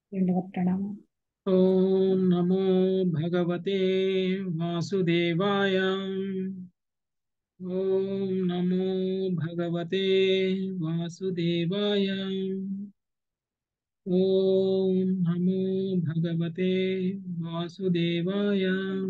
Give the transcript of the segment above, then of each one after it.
రెండవ ప్రణామం ఓం నమో భగవతే వాసుదేవాయ ఓం నమో భగవతే వాసుదేవాయ ఓం నమో భగవతే వాసుదేవాయ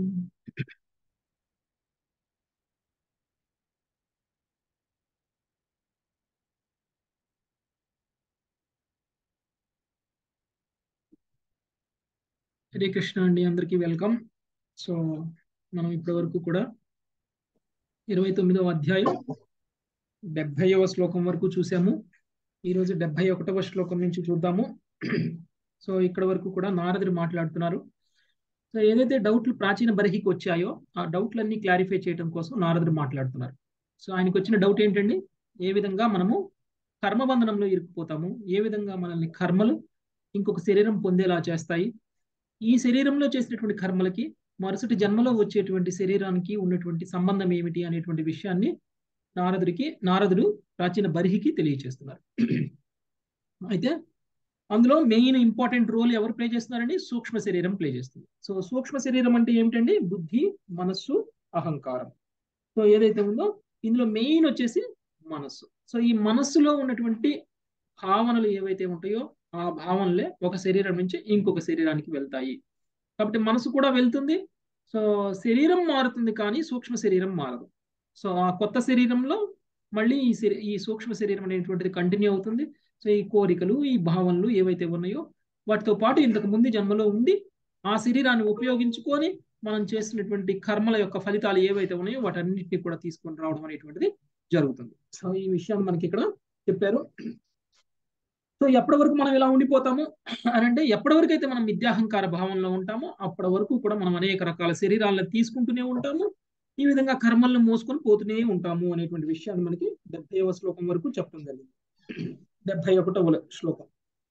హరే కృష్ణ అండి అందరికీ వెల్కమ్ సో మనం ఇప్పటి వరకు కూడా ఇరవై తొమ్మిదవ అధ్యాయం డెబ్భైవ శ్లోకం వరకు చూసాము ఈరోజు డెబ్భై ఒకటవ శ్లోకం నుంచి చూద్దాము సో ఇక్కడ వరకు కూడా నారదుడు మాట్లాడుతున్నారు సో ఏదైతే డౌట్లు ప్రాచీన బరహికి వచ్చాయో ఆ డౌట్లన్నీ క్లారిఫై చేయడం కోసం నారదుడు మాట్లాడుతున్నారు సో ఆయనకు వచ్చిన డౌట్ ఏంటండి ఏ విధంగా మనము కర్మబంధనంలో ఇరుక్కుపోతాము ఏ విధంగా మనల్ని కర్మలు ఇంకొక శరీరం పొందేలా చేస్తాయి ఈ శరీరంలో చేసినటువంటి కర్మలకి మరుసటి జన్మలో వచ్చేటువంటి శరీరానికి ఉన్నటువంటి సంబంధం ఏమిటి అనేటువంటి విషయాన్ని నారదుడికి నారదుడు ప్రాచీన బరిహికి తెలియచేస్తున్నారు అయితే అందులో మెయిన్ ఇంపార్టెంట్ రోల్ ఎవరు ప్లే చేస్తున్నారండి సూక్ష్మ శరీరం ప్లే చేస్తుంది సో సూక్ష్మ శరీరం అంటే ఏమిటండి బుద్ధి మనస్సు అహంకారం సో ఏదైతే ఉందో ఇందులో మెయిన్ వచ్చేసి మనస్సు సో ఈ మనస్సులో ఉన్నటువంటి భావనలు ఏవైతే ఉంటాయో ఆ భావనలే ఒక శరీరం నుంచి ఇంకొక శరీరానికి వెళ్తాయి కాబట్టి మనసు కూడా వెళ్తుంది సో శరీరం మారుతుంది కానీ సూక్ష్మ శరీరం మారదు సో ఆ కొత్త శరీరంలో మళ్ళీ ఈ ఈ సూక్ష్మ శరీరం అనేటువంటిది కంటిన్యూ అవుతుంది సో ఈ కోరికలు ఈ భావనలు ఏవైతే ఉన్నాయో వాటితో పాటు ఇంతకు ముందు జన్మలో ఉండి ఆ శరీరాన్ని ఉపయోగించుకొని మనం చేసినటువంటి కర్మల యొక్క ఫలితాలు ఏవైతే ఉన్నాయో వాటన్నిటిని కూడా తీసుకొని రావడం అనేటువంటిది జరుగుతుంది సో ఈ విషయాన్ని మనకి ఇక్కడ చెప్పారు సో ఎప్పటి వరకు మనం ఇలా ఉండిపోతాము అని అంటే ఎప్పటి వరకు అయితే మనం విద్యాహంకార భావంలో ఉంటామో అప్పటి వరకు కూడా మనం అనేక రకాల శరీరాలను తీసుకుంటూనే ఉంటాము ఈ విధంగా కర్మలను మోసుకొని పోతూనే ఉంటాము అనేటువంటి విషయాన్ని మనకి డెబ్బైవ శ్లోకం వరకు చెప్పడం జరిగింది డెబ్బై ఒకటవ శ్లోకం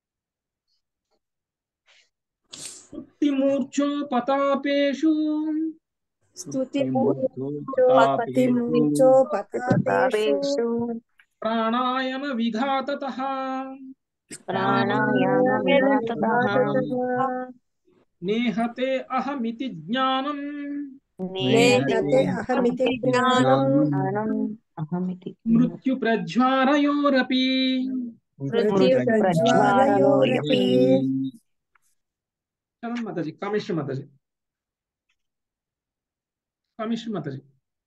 మూర్ఛోపతాపేషు స్థుతిమూర్చోపతాపేషు ప్రాణాయామ విఘాతత నేహతే అహమితి జ్ఞానం నేహతే అహమితి జ్ఞానం మృత్యు ప్రజ్వారయోరపి మృత్యుప్రజ్వాలయోరపి చదవండి మాతాజీ కామేశ్వర మాతాజీ కామేశ్వర మాతాజీ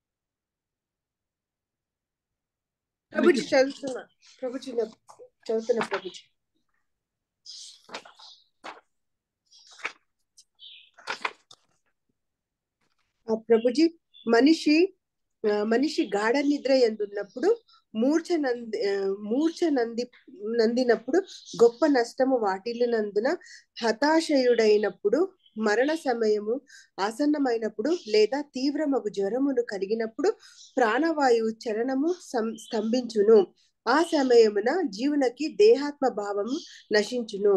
ప్రభుజీ చదువుతున్నా ప్రభుజీ నా- చదువుతున్నా ప్రభుజీ ఆ ప్రభుజీ మనిషి ఆ, మనిషి గాఢ నిద్ర ఎందున్నప్పుడు మూర్ఛ నంది ఆ, మూర్ఛ నంది నందినప్పుడు గొప్ప నష్టము వాటిల్లినందున హతాశయుడైనప్పుడు మరణ సమయము ఆసన్నమైనప్పుడు లేదా తీవ్రమగు జ్వరమును కలిగినప్పుడు ప్రాణవాయువు చలనము సం- స్తంభించును ఆ సమయమున జీవునకి దేహాత్మ భావము నశించును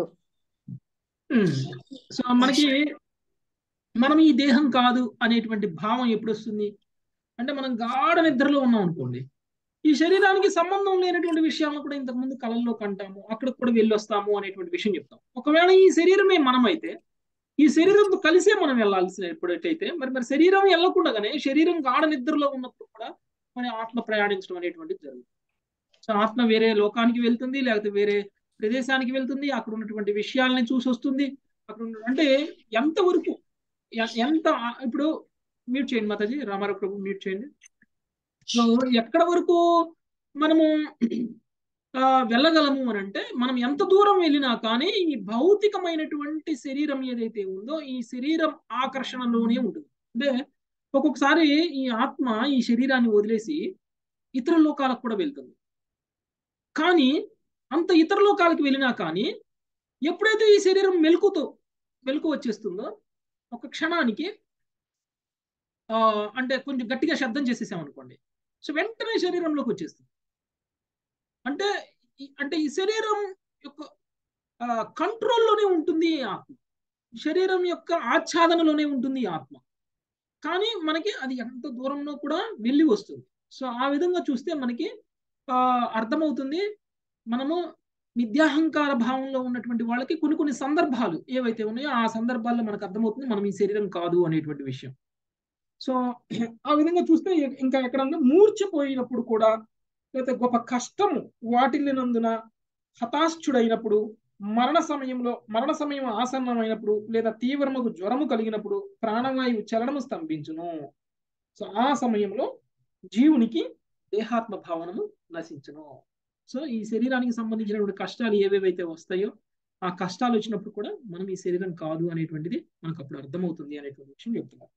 సో మనకి మనం ఈ దేహం కాదు అనేటువంటి భావం ఎప్పుడు వస్తుంది అంటే మనం గాఢ నిద్రలో ఉన్నాం అనుకోండి ఈ శరీరానికి సంబంధం లేనటువంటి విషయాలను కూడా ఇంతకుముందు కళల్లో కంటాము అక్కడికి కూడా వెళ్ళి వస్తాము అనేటువంటి విషయం చెప్తాం ఒకవేళ ఈ శరీరమే మనమైతే ఈ శరీరంతో కలిసే మనం వెళ్ళాల్సిన ఎప్పుడైతే మరి మరి శరీరం వెళ్ళకుండానే శరీరం గాఢ నిద్రలో ఉన్నప్పుడు కూడా మన ఆత్మ ప్రయాణించడం అనేటువంటిది జరుగుతుంది సో ఆత్మ వేరే లోకానికి వెళ్తుంది లేకపోతే వేరే ప్రదేశానికి వెళ్తుంది అక్కడ ఉన్నటువంటి విషయాలని చూసి వస్తుంది అక్కడ ఉన్న- అంటే ఎంతవరకు ఎ- ఎంత ఆ- ఇప్పుడు మ్యూట్ చేయండి మాతాజీ రామారావు ప్రభు మ్యూట్ చేయండి సో ఎక్కడ వరకు మనము ఆ, వెళ్ళగలము అని అంటే మనం ఎంత దూరం వెళ్ళినా కానీ ఈ భౌతికమైనటువంటి శరీరం ఏదైతే ఉందో ఈ శరీరం ఆకర్షణలోనే ఉంటుంది అంటే ఒక్కొక్కసారి ఈ ఆత్మ ఈ శరీరాన్ని వదిలేసి ఇతర లోకాలకు కూడా వెళ్తుంది కానీ అంత ఇతర లోకాలకు వెళ్ళినా కానీ ఎప్పుడైతే ఈ శరీరం మెలకుతో మెలకు వచ్చేస్తుందో ఒక క్షణానికి ఆ, అంటే కొంచెం గట్టిగా శబ్దం చేసేసాం అనుకోండి సో వెంటనే శరీరంలోకి వచ్చేస్తుంది అంటే ఈ- అంటే ఈ శరీరం యొక్క ఆ, కంట్రోల్లోనే ఉంటుంది ఈ ఆత్మ శరీరం యొక్క ఆచ్ఛాదనలోనే ఉంటుంది ఈ ఆత్మ కానీ మనకి అది ఎంత దూరంలో కూడా వెళ్ళి వస్తుంది సో ఆ విధంగా చూస్తే మనకి ఆ, అర్థమవుతుంది మనము మిథ్యాహంకార భావంలో ఉన్నటువంటి వాళ్ళకి కొన్ని కొన్ని సందర్భాలు ఏవైతే ఉన్నాయో ఆ సందర్భాల్లో మనకు అర్థమవుతుంది మనం ఈ శరీరం కాదు అనేటువంటి విషయం సో ఆ విధంగా చూస్తే ఇంకా ఎక్కడన్నా మూర్చిపోయినప్పుడు కూడా లేకపోతే గొప్ప కష్టము వాటిల్లినందున హతాశుడైనప్పుడు మరణ సమయంలో మరణ సమయం ఆసన్నమైనప్పుడు లేదా తీవ్రముకు జ్వరము కలిగినప్పుడు ప్రాణవాయువు చలనము స్తంభించును సో ఆ సమయంలో జీవునికి దేహాత్మ భావనము నశించును సో ఈ శరీరానికి సంబంధించినటువంటి కష్టాలు ఏవేవైతే వస్తాయో ఆ కష్టాలు వచ్చినప్పుడు కూడా మనం ఈ శరీరం కాదు అనేటువంటిది మనకు అప్పుడు అర్థమవుతుంది అనేటువంటి విషయం చెప్తున్నారు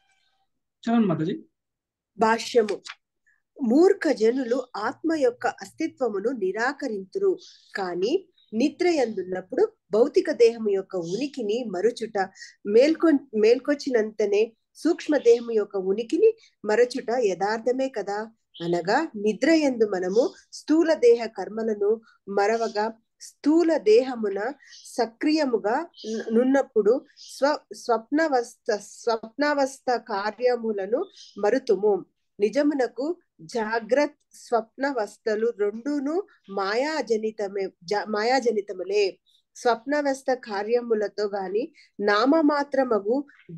చదవండి మాతాజీ భాష్యము మూర్ఖ జనులు ఆత్మ యొక్క అస్తిత్వమును నిరాకరింతురు కానీ నిద్ర ఎందున్నప్పుడు భౌతిక దేహము యొక్క ఉనికిని మరుచుట మేల్కొ మేల్కొచ్చినంతనే సూక్ష్మ దేహము యొక్క ఉనికిని మరచుట యథార్థమే కదా అనగా నిద్ర ఎందు మనము స్థూల దేహ కర్మలను మరవగా స్థూల దేహమున సక్రియముగా నున్నప్పుడు స్వ స్వప్నవస్థ స్వప్నావస్థ కార్యములను మరుతుము నిజమునకు జాగ్రత్ స్వప్నవస్థలు రెండును మాయాజనితమే మాయాజనితములే స్వప్నవస్థ కార్యములతో గాని నామమాత్రమగు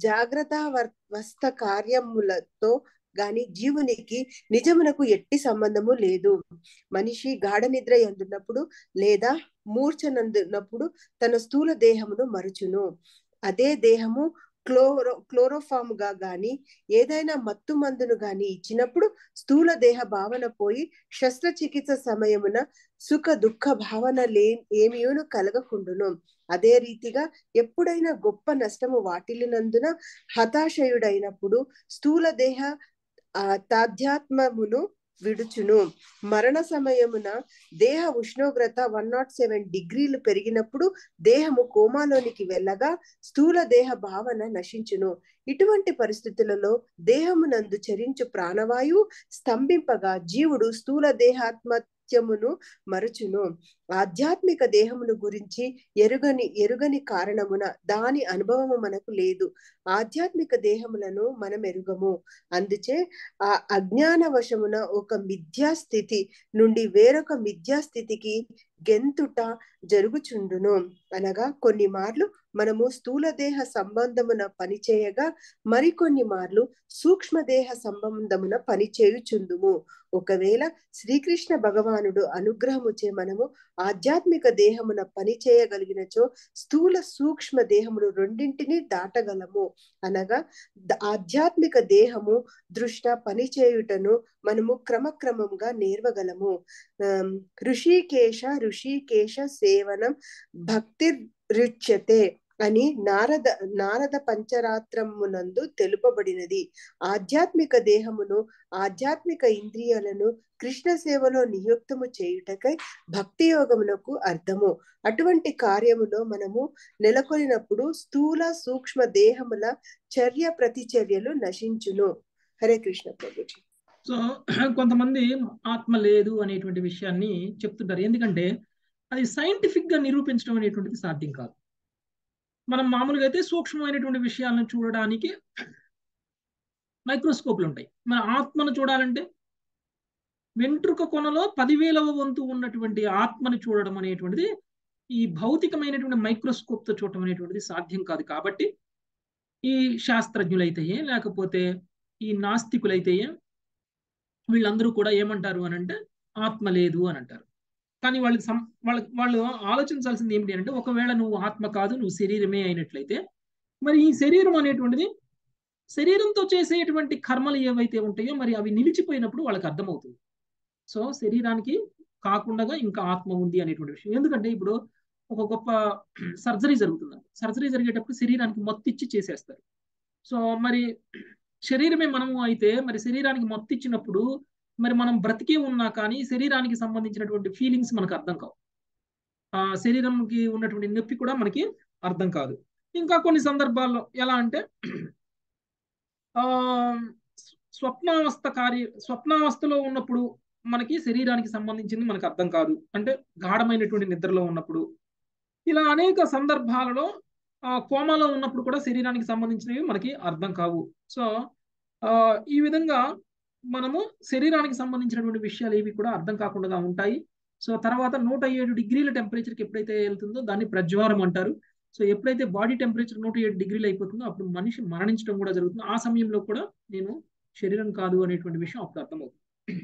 జాగ్రత్త కార్యములతో గాని జీవునికి నిజమునకు ఎట్టి సంబంధము లేదు మనిషి గాఢ నిద్ర ఎందున్నప్పుడు లేదా మూర్ఛనందున్నప్పుడు తన స్థూల దేహమును మరుచును అదే దేహము క్లోరో క్లోరోఫామ్ గా గాని ఏదైనా మత్తు మందును గాని ఇచ్చినప్పుడు స్థూల దేహ భావన పోయి శస్త్రచికిత్స సమయమున సుఖ దుఃఖ భావన లే ఏమియును కలగకుండును అదే రీతిగా ఎప్పుడైనా గొప్ప నష్టము వాటిల్లినందున హతాశయుడైనప్పుడు స్థూల దేహ ఆ తాధ్యాత్మమును విడుచును మరణ సమయమున దేహ ఉష్ణోగ్రత వన్ నాట్ సెవెన్ డిగ్రీలు పెరిగినప్పుడు దేహము కోమాలోనికి వెళ్ళగా స్థూల దేహ భావన నశించును ఇటువంటి పరిస్థితులలో దేహమునందు చరించు ప్రాణవాయువు స్తంభింపగా జీవుడు స్థూల దేహాత్మ నిత్యమును మరచును ఆధ్యాత్మిక దేహమును గురించి ఎరుగని ఎరుగని కారణమున దాని అనుభవము మనకు లేదు ఆధ్యాత్మిక దేహములను మనం ఎరుగము అందుచే ఆ అజ్ఞాన వశమున ఒక మిథ్యా స్థితి నుండి వేరొక మిథ్యా స్థితికి గెంతుట జరుగుచుండును అనగా కొన్ని మార్లు మనము స్థూల దేహ సంబంధమున పనిచేయగా మరికొన్ని మార్లు సూక్ష్మదేహ సంబంధమున పనిచేయుచుందుము ఒకవేళ శ్రీకృష్ణ భగవానుడు అనుగ్రహముచే మనము ఆధ్యాత్మిక దేహమున పని చేయగలిగినచో స్థూల సూక్ష్మ దేహములు రెండింటిని దాటగలము అనగా ఆధ్యాత్మిక దేహము దృష్ట పనిచేయుటను మనము క్రమక్రమంగా నేర్వగలము ఋషికేశ ఋషికేశ సేవనం భక్తి రుచ్యతే అని నారద నారద పంచరాత్రమునందు తెలుపబడినది ఆధ్యాత్మిక దేహమును ఆధ్యాత్మిక ఇంద్రియాలను కృష్ణ సేవలో నియుక్తము చేయుటకై భక్తి యోగమునకు అర్థము అటువంటి కార్యములో మనము నెలకొనినప్పుడు స్థూల సూక్ష్మ దేహముల చర్య ప్రతిచర్యలు నశించును హరే కృష్ణ ప్రభుజీ సో కొంతమంది ఆత్మ లేదు అనేటువంటి విషయాన్ని చెప్తుంటారు ఎందుకంటే అది సైంటిఫిక్ గా నిరూపించడం అనేటువంటిది సాధ్యం కాదు మనం మామూలుగా అయితే సూక్ష్మమైనటువంటి విషయాలను చూడడానికి మైక్రోస్కోప్లు ఉంటాయి మన ఆత్మను చూడాలంటే వెంట్రుక కొనలో పదివేలవ వంతు ఉన్నటువంటి ఆత్మని చూడడం అనేటువంటిది ఈ భౌతికమైనటువంటి మైక్రోస్కోప్తో చూడటం అనేటువంటిది సాధ్యం కాదు కాబట్టి ఈ శాస్త్రజ్ఞులైతే లేకపోతే ఈ నాస్తికులైతే వీళ్ళందరూ కూడా ఏమంటారు అని అంటే ఆత్మ లేదు అని అంటారు కానీ వాళ్ళు వాళ్ళ వాళ్ళు ఆలోచించాల్సింది ఏమిటి అంటే ఒకవేళ నువ్వు ఆత్మ కాదు నువ్వు శరీరమే అయినట్లయితే మరి ఈ శరీరం అనేటువంటిది శరీరంతో చేసేటువంటి కర్మలు ఏవైతే ఉంటాయో మరి అవి నిలిచిపోయినప్పుడు వాళ్ళకి అర్థమవుతుంది సో శరీరానికి కాకుండా ఇంకా ఆత్మ ఉంది అనేటువంటి విషయం ఎందుకంటే ఇప్పుడు ఒక గొప్ప సర్జరీ జరుగుతుంది సర్జరీ జరిగేటప్పుడు శరీరానికి మొత్తిచ్చి చేసేస్తారు సో మరి శరీరమే మనము అయితే మరి శరీరానికి మొత్తిచ్చినప్పుడు మరి మనం బ్రతికే ఉన్నా కానీ శరీరానికి సంబంధించినటువంటి ఫీలింగ్స్ మనకు అర్థం కావు ఆ శరీరంకి ఉన్నటువంటి నొప్పి కూడా మనకి అర్థం కాదు ఇంకా కొన్ని సందర్భాల్లో ఎలా అంటే ఆ స్వప్నావస్థ కార్య స్వప్నావస్థలో ఉన్నప్పుడు మనకి శరీరానికి సంబంధించింది మనకు అర్థం కాదు అంటే గాఢమైనటువంటి నిద్రలో ఉన్నప్పుడు ఇలా అనేక సందర్భాలలో ఆ కోమాలో ఉన్నప్పుడు కూడా శరీరానికి సంబంధించినవి మనకి అర్థం కావు సో ఆ ఈ విధంగా మనము శరీరానికి సంబంధించినటువంటి విషయాలు ఏవి కూడా అర్థం కాకుండా ఉంటాయి సో తర్వాత నూట ఏడు డిగ్రీల టెంపరేచర్కి ఎప్పుడైతే వెళ్తుందో దాన్ని ప్రజ్వారం అంటారు సో ఎప్పుడైతే బాడీ టెంపరేచర్ నూట ఏడు డిగ్రీలు అయిపోతుందో అప్పుడు మనిషి మరణించడం కూడా జరుగుతుంది ఆ సమయంలో కూడా నేను శరీరం కాదు అనేటువంటి విషయం అప్పుడు అర్థమవుతుంది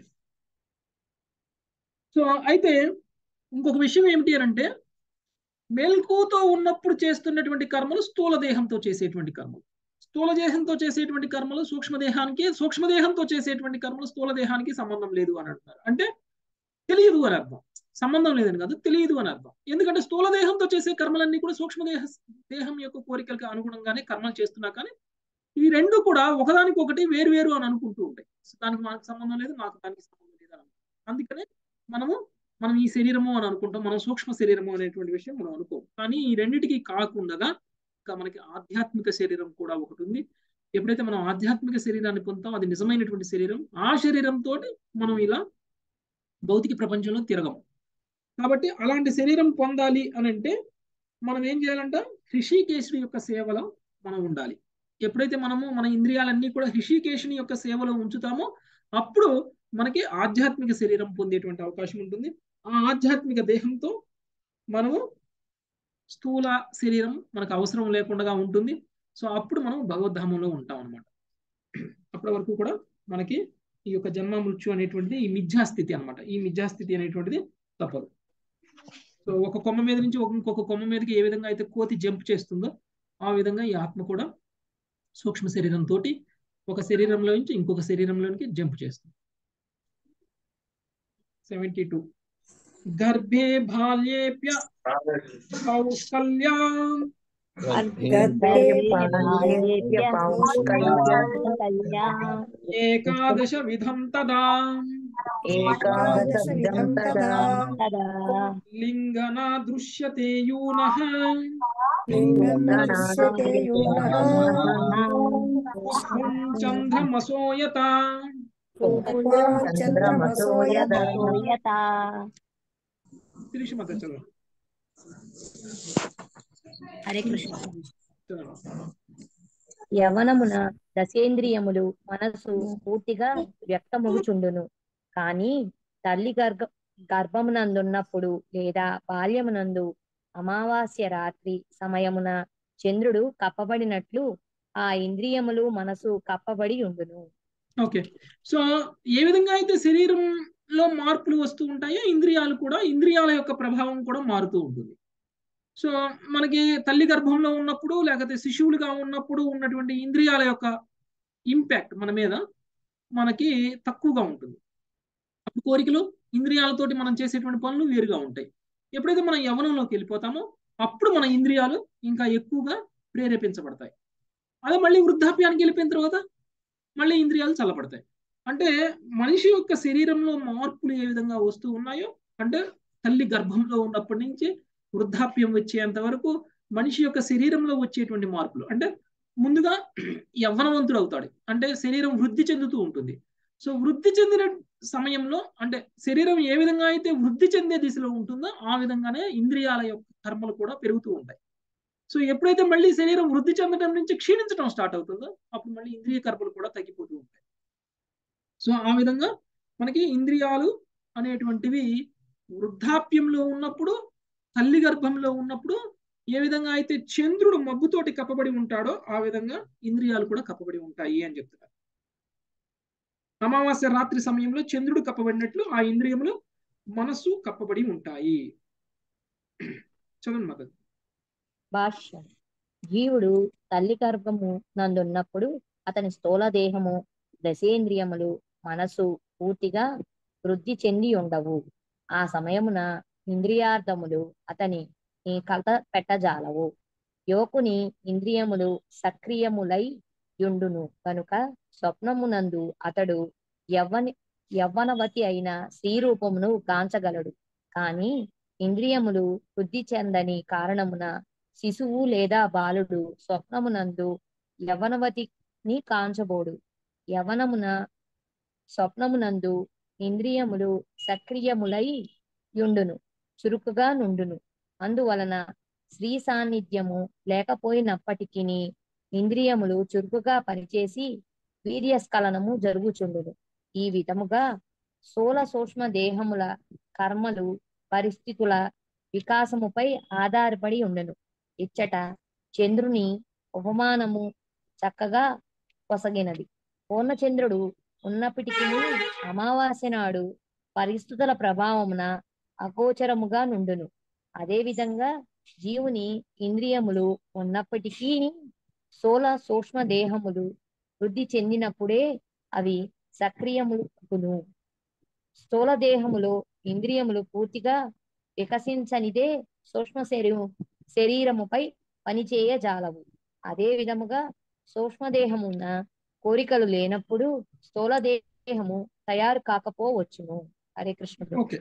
సో అయితే ఇంకొక విషయం ఏమిటి అని అంటే మెలకుతో ఉన్నప్పుడు చేస్తున్నటువంటి కర్మలు స్థూల దేహంతో చేసేటువంటి కర్మలు స్థూల దేహంతో చేసేటువంటి కర్మలు సూక్ష్మదేహానికి సూక్ష్మదేహంతో చేసేటువంటి కర్మలు స్థూల దేహానికి సంబంధం లేదు అని అంటున్నారు అంటే తెలియదు అని అర్థం సంబంధం లేదని కాదు తెలియదు అని అర్థం ఎందుకంటే స్థూల దేహంతో చేసే కర్మలన్నీ కూడా సూక్ష్మదేహ దేహం యొక్క కోరికలకు అనుగుణంగానే కర్మలు చేస్తున్నా కానీ ఈ రెండు కూడా ఒకదానికి ఒకటి వేరు వేరు అని అనుకుంటూ ఉంటాయి దానికి మనకు సంబంధం లేదు నాకు దానికి సంబంధం లేదు అని అందుకనే మనము మనం ఈ శరీరము అని అనుకుంటాం మనం సూక్ష్మ శరీరము అనేటువంటి విషయం మనం అనుకోం కానీ ఈ రెండింటికి కాకుండా ఇంకా మనకి ఆధ్యాత్మిక శరీరం కూడా ఒకటి ఉంది ఎప్పుడైతే మనం ఆధ్యాత్మిక శరీరాన్ని పొందుతాం అది నిజమైనటువంటి శరీరం ఆ శరీరంతో మనం ఇలా భౌతిక ప్రపంచంలో తిరగం కాబట్టి అలాంటి శరీరం పొందాలి అని అంటే మనం ఏం చేయాలంట హృషికేశుడి యొక్క సేవలో మనం ఉండాలి ఎప్పుడైతే మనము మన ఇంద్రియాలన్నీ కూడా హృషికేశుని యొక్క సేవలో ఉంచుతామో అప్పుడు మనకి ఆధ్యాత్మిక శరీరం పొందేటువంటి అవకాశం ఉంటుంది ఆ ఆధ్యాత్మిక దేహంతో మనము స్థూల శరీరం మనకు అవసరం లేకుండా ఉంటుంది సో అప్పుడు మనం భగవద్ధామంలో ఉంటాం అనమాట అప్పటి వరకు కూడా మనకి ఈ యొక్క జన్మ మృత్యు అనేటువంటిది ఈ మిథ్యాస్థితి అనమాట ఈ మిథ్యాస్థితి అనేటువంటిది తప్పదు సో ఒక కొమ్మ మీద నుంచి ఇంకొక కొమ్మ మీదకి ఏ విధంగా అయితే కోతి జంప్ చేస్తుందో ఆ విధంగా ఈ ఆత్మ కూడా సూక్ష్మ శరీరంతో ఒక శరీరంలో నుంచి ఇంకొక శరీరంలోనికి జంప్ చేస్తుంది సెవెంటీ టూ గర్భే బాల్యేప్య కౌశల్యాం ఏకాదశ విధం తదా లింగనా దృశ్యతే యూనః పుష్పం చంద్రమసోయత తిరిగి చదువు హరే కృష్ణ చదవండి. యవనమున దశేంద్రియములు మనసు పూర్తిగా వ్యక్తమగుచుండును కానీ తల్లి గర్భ గర్భమునందున్నప్పుడు లేదా బాల్యమునందు అమావాస్య రాత్రి సమయమున చంద్రుడు కప్పబడినట్లు ఆ ఇంద్రియములు మనసు కప్పబడి ఉండును ఓకే సో ఏ విధంగా అయితే శరీరంలో మార్పులు వస్తూ ఉంటాయో ఇంద్రియాలు కూడా ఇంద్రియాల యొక్క ప్రభావం కూడా మారుతూ ఉంటుంది సో మనకి తల్లి గర్భంలో ఉన్నప్పుడు లేకపోతే శిశువులుగా ఉన్నప్పుడు ఉన్నటువంటి ఇంద్రియాల యొక్క ఇంపాక్ట్ మన మీద మనకి తక్కువగా ఉంటుంది అప్పుడు కోరికలు ఇంద్రియాలతోటి మనం చేసేటువంటి పనులు వేరుగా ఉంటాయి ఎప్పుడైతే మనం యవనంలోకి వెళ్ళిపోతామో అప్పుడు మన ఇంద్రియాలు ఇంకా ఎక్కువగా ప్రేరేపించబడతాయి అదే మళ్ళీ వృద్ధాప్యానికి వెళ్ళిపోయిన తర్వాత మళ్ళీ ఇంద్రియాలు చల్లబడతాయి అంటే మనిషి యొక్క శరీరంలో మార్పులు ఏ విధంగా వస్తూ ఉన్నాయో అంటే తల్లి గర్భంలో ఉన్నప్పటి నుంచి వృద్ధాప్యం వచ్చేంత వరకు మనిషి యొక్క శరీరంలో వచ్చేటువంటి మార్పులు అంటే ముందుగా యవ్వనవంతుడు అవుతాడు అంటే శరీరం వృద్ధి చెందుతూ ఉంటుంది సో వృద్ధి చెందిన సమయంలో అంటే శరీరం ఏ విధంగా అయితే వృద్ధి చెందే దిశలో ఉంటుందో ఆ విధంగానే ఇంద్రియాల యొక్క కర్మలు కూడా పెరుగుతూ ఉంటాయి సో ఎప్పుడైతే మళ్ళీ శరీరం వృద్ధి చెందడం నుంచి క్షీణించడం స్టార్ట్ అవుతుందో అప్పుడు మళ్ళీ ఇంద్రియ కర్మలు కూడా తగ్గిపోతూ ఉంటాయి సో ఆ విధంగా మనకి ఇంద్రియాలు అనేటువంటివి వృద్ధాప్యంలో ఉన్నప్పుడు తల్లి గర్భంలో ఉన్నప్పుడు ఏ విధంగా అయితే చంద్రుడు మబ్బుతోటి కప్పబడి ఉంటాడో ఆ విధంగా ఇంద్రియాలు కూడా కప్పబడి ఉంటాయి అని చెప్తున్నారు అమావాస్య రాత్రి సమయంలో చంద్రుడు కప్పబడినట్లు ఆ ఇంద్రియములు మనస్సు కప్పబడి ఉంటాయి చదవండి మదన్ భాష్యం జీవుడు తల్లి గర్భము నందున్నప్పుడు అతని స్థూల దేహము దశేంద్రియములు మనసు పూర్తిగా వృద్ధి చెంది ఉండవు ఆ సమయమున ఇంద్రియార్థములు అతని కలత పెట్టజాలవు యోకుని ఇంద్రియములు సక్రియములై యుండును కనుక స్వప్నమునందు అతడు యవ్వని యవ్వనవతి అయిన స్త్రీ రూపమును గాంచగలడు కాని ఇంద్రియములు వృద్ధి చెందని కారణమున శిశువు లేదా బాలుడు స్వప్నమునందు యవనవతిని కాంచబోడు యవనమున స్వప్నమునందు ఇంద్రియములు సక్రియములై యుండును చురుకుగా నుండును అందువలన స్త్రీ సాన్నిధ్యము లేకపోయినప్పటికీ ఇంద్రియములు చురుకుగా పనిచేసి వీర్యస్ఖలనము జరుగుచుండును ఈ విధముగా స్థూల సూక్ష్మ దేహముల కర్మలు పరిస్థితుల వికాసముపై ఆధారపడి ఉండెను ఇచ్చట చంద్రుని ఉపమానము చక్కగా కొసగినది పూర్ణచంద్రుడు ఉన్నప్పటికీ అమావాస్య నాడు పరిస్థితుల ప్రభావమున అగోచరముగా నుండును అదేవిధంగా జీవుని ఇంద్రియములు ఉన్నప్పటికీ స్థూల సూక్ష్మ దేహములు వృద్ధి చెందినప్పుడే అవి సక్రియములును స్థూల దేహములో ఇంద్రియములు పూర్తిగా వికసించనిదే సూక్ష్మ శరీరము శరీరముపై పనిచేయజాలవు అదే విధముగా సూక్ష్మదేహమున్న కోరికలు లేనప్పుడు స్థూల దేహము తయారు కాకపోవచ్చును హరే కృష్ణ ప్రభు. ఓకే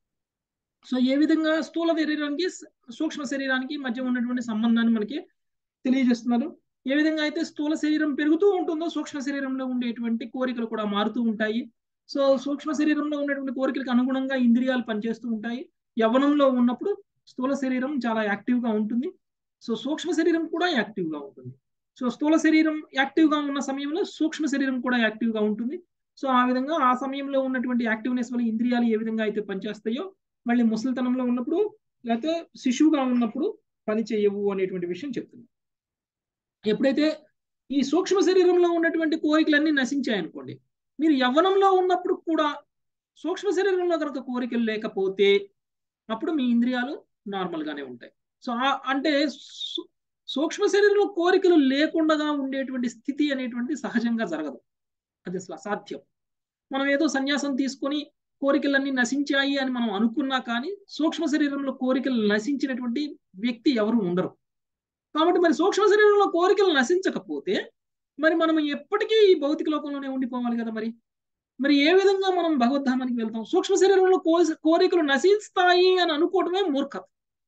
సో ఏ విధంగా స్థూల శరీరానికి స- సూక్ష్మ శరీరానికి మధ్య ఉన్నటువంటి సంబంధాన్ని మనకి తెలియజేస్తున్నారు ఏ విధంగా అయితే స్థూల శరీరం పెరుగుతూ ఉంటుందో సూక్ష్మ శరీరంలో ఉండేటువంటి కోరికలు కూడా మారుతూ ఉంటాయి సో సూక్ష్మ శరీరంలో ఉన్నటువంటి కోరికలకు అనుగుణంగా ఇంద్రియాలు పనిచేస్తూ ఉంటాయి యవ్వనంలో ఉన్నప్పుడు స్థూల శరీరం చాలా యాక్టివ్ గా ఉంటుంది సో సూక్ష్మ శరీరం కూడా యాక్టివ్ గా ఉంటుంది సో స్థూల శరీరం యాక్టివ్ గా ఉన్న సమయంలో సూక్ష్మ శరీరం కూడా యాక్టివ్ గా ఉంటుంది సో ఆ విధంగా ఆ సమయంలో ఉన్నటువంటి యాక్టివ్నెస్ వల్ల ఇంద్రియాలు ఏ విధంగా అయితే పనిచేస్తాయో మళ్ళీ ముసలితనంలో ఉన్నప్పుడు లేకపోతే శిశువుగా ఉన్నప్పుడు పని చేయవు అనేటువంటి విషయం చెప్తుంది ఎప్పుడైతే ఈ సూక్ష్మ శరీరంలో ఉన్నటువంటి కోరికలన్నీ నశించాయనుకోండి మీరు యవ్వనంలో ఉన్నప్పుడు కూడా సూక్ష్మ శరీరంలో కనుక కోరికలు లేకపోతే అప్పుడు మీ ఇంద్రియాలు నార్మల్ గానే ఉంటాయి సో ఆ- అంటే సు- సూక్ష్మ శరీరంలో కోరికలు లేకుండా ఉండేటువంటి స్థితి అనేటువంటి సహజంగా జరగదు అది అసలు అసాధ్యం మనం ఏదో సన్యాసం తీసుకొని కోరికలన్నీ నశించాయి అని మనం అనుకున్నా కానీ సూక్ష్మ శరీరంలో కోరికలు నశించినటువంటి వ్యక్తి ఎవరు ఉండరు కాబట్టి మరి సూక్ష్మ శరీరంలో కోరికలు నశించకపోతే మరి మనం ఎప్పటికీ ఈ భౌతిక లోకంలోనే ఉండిపోవాలి కదా మరి మరి ఏ విధంగా మనం భగవద్ధామానికి వెళ్తాం సూక్ష్మ శరీరంలో కో- కోరికలు నశిస్తాయి అని అనుకోవడమే మూర్ఖత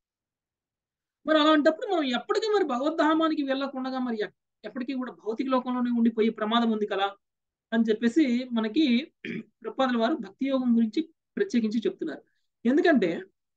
మరి అలాంటప్పుడు మనం ఎప్పటికీ మరి భగవద్ధామానికి వెళ్ళకుండా మరి ఎ- ఎప్పటికీ కూడా భౌతిక లోకంలోనే ఉండిపోయే ప్రమాదం ఉంది కదా అని చెప్పేసి మనకి ప్రపాదుల వారు భక్తి యోగం గురించి ప్రత్యేకించి చెప్తున్నారు ఎందుకంటే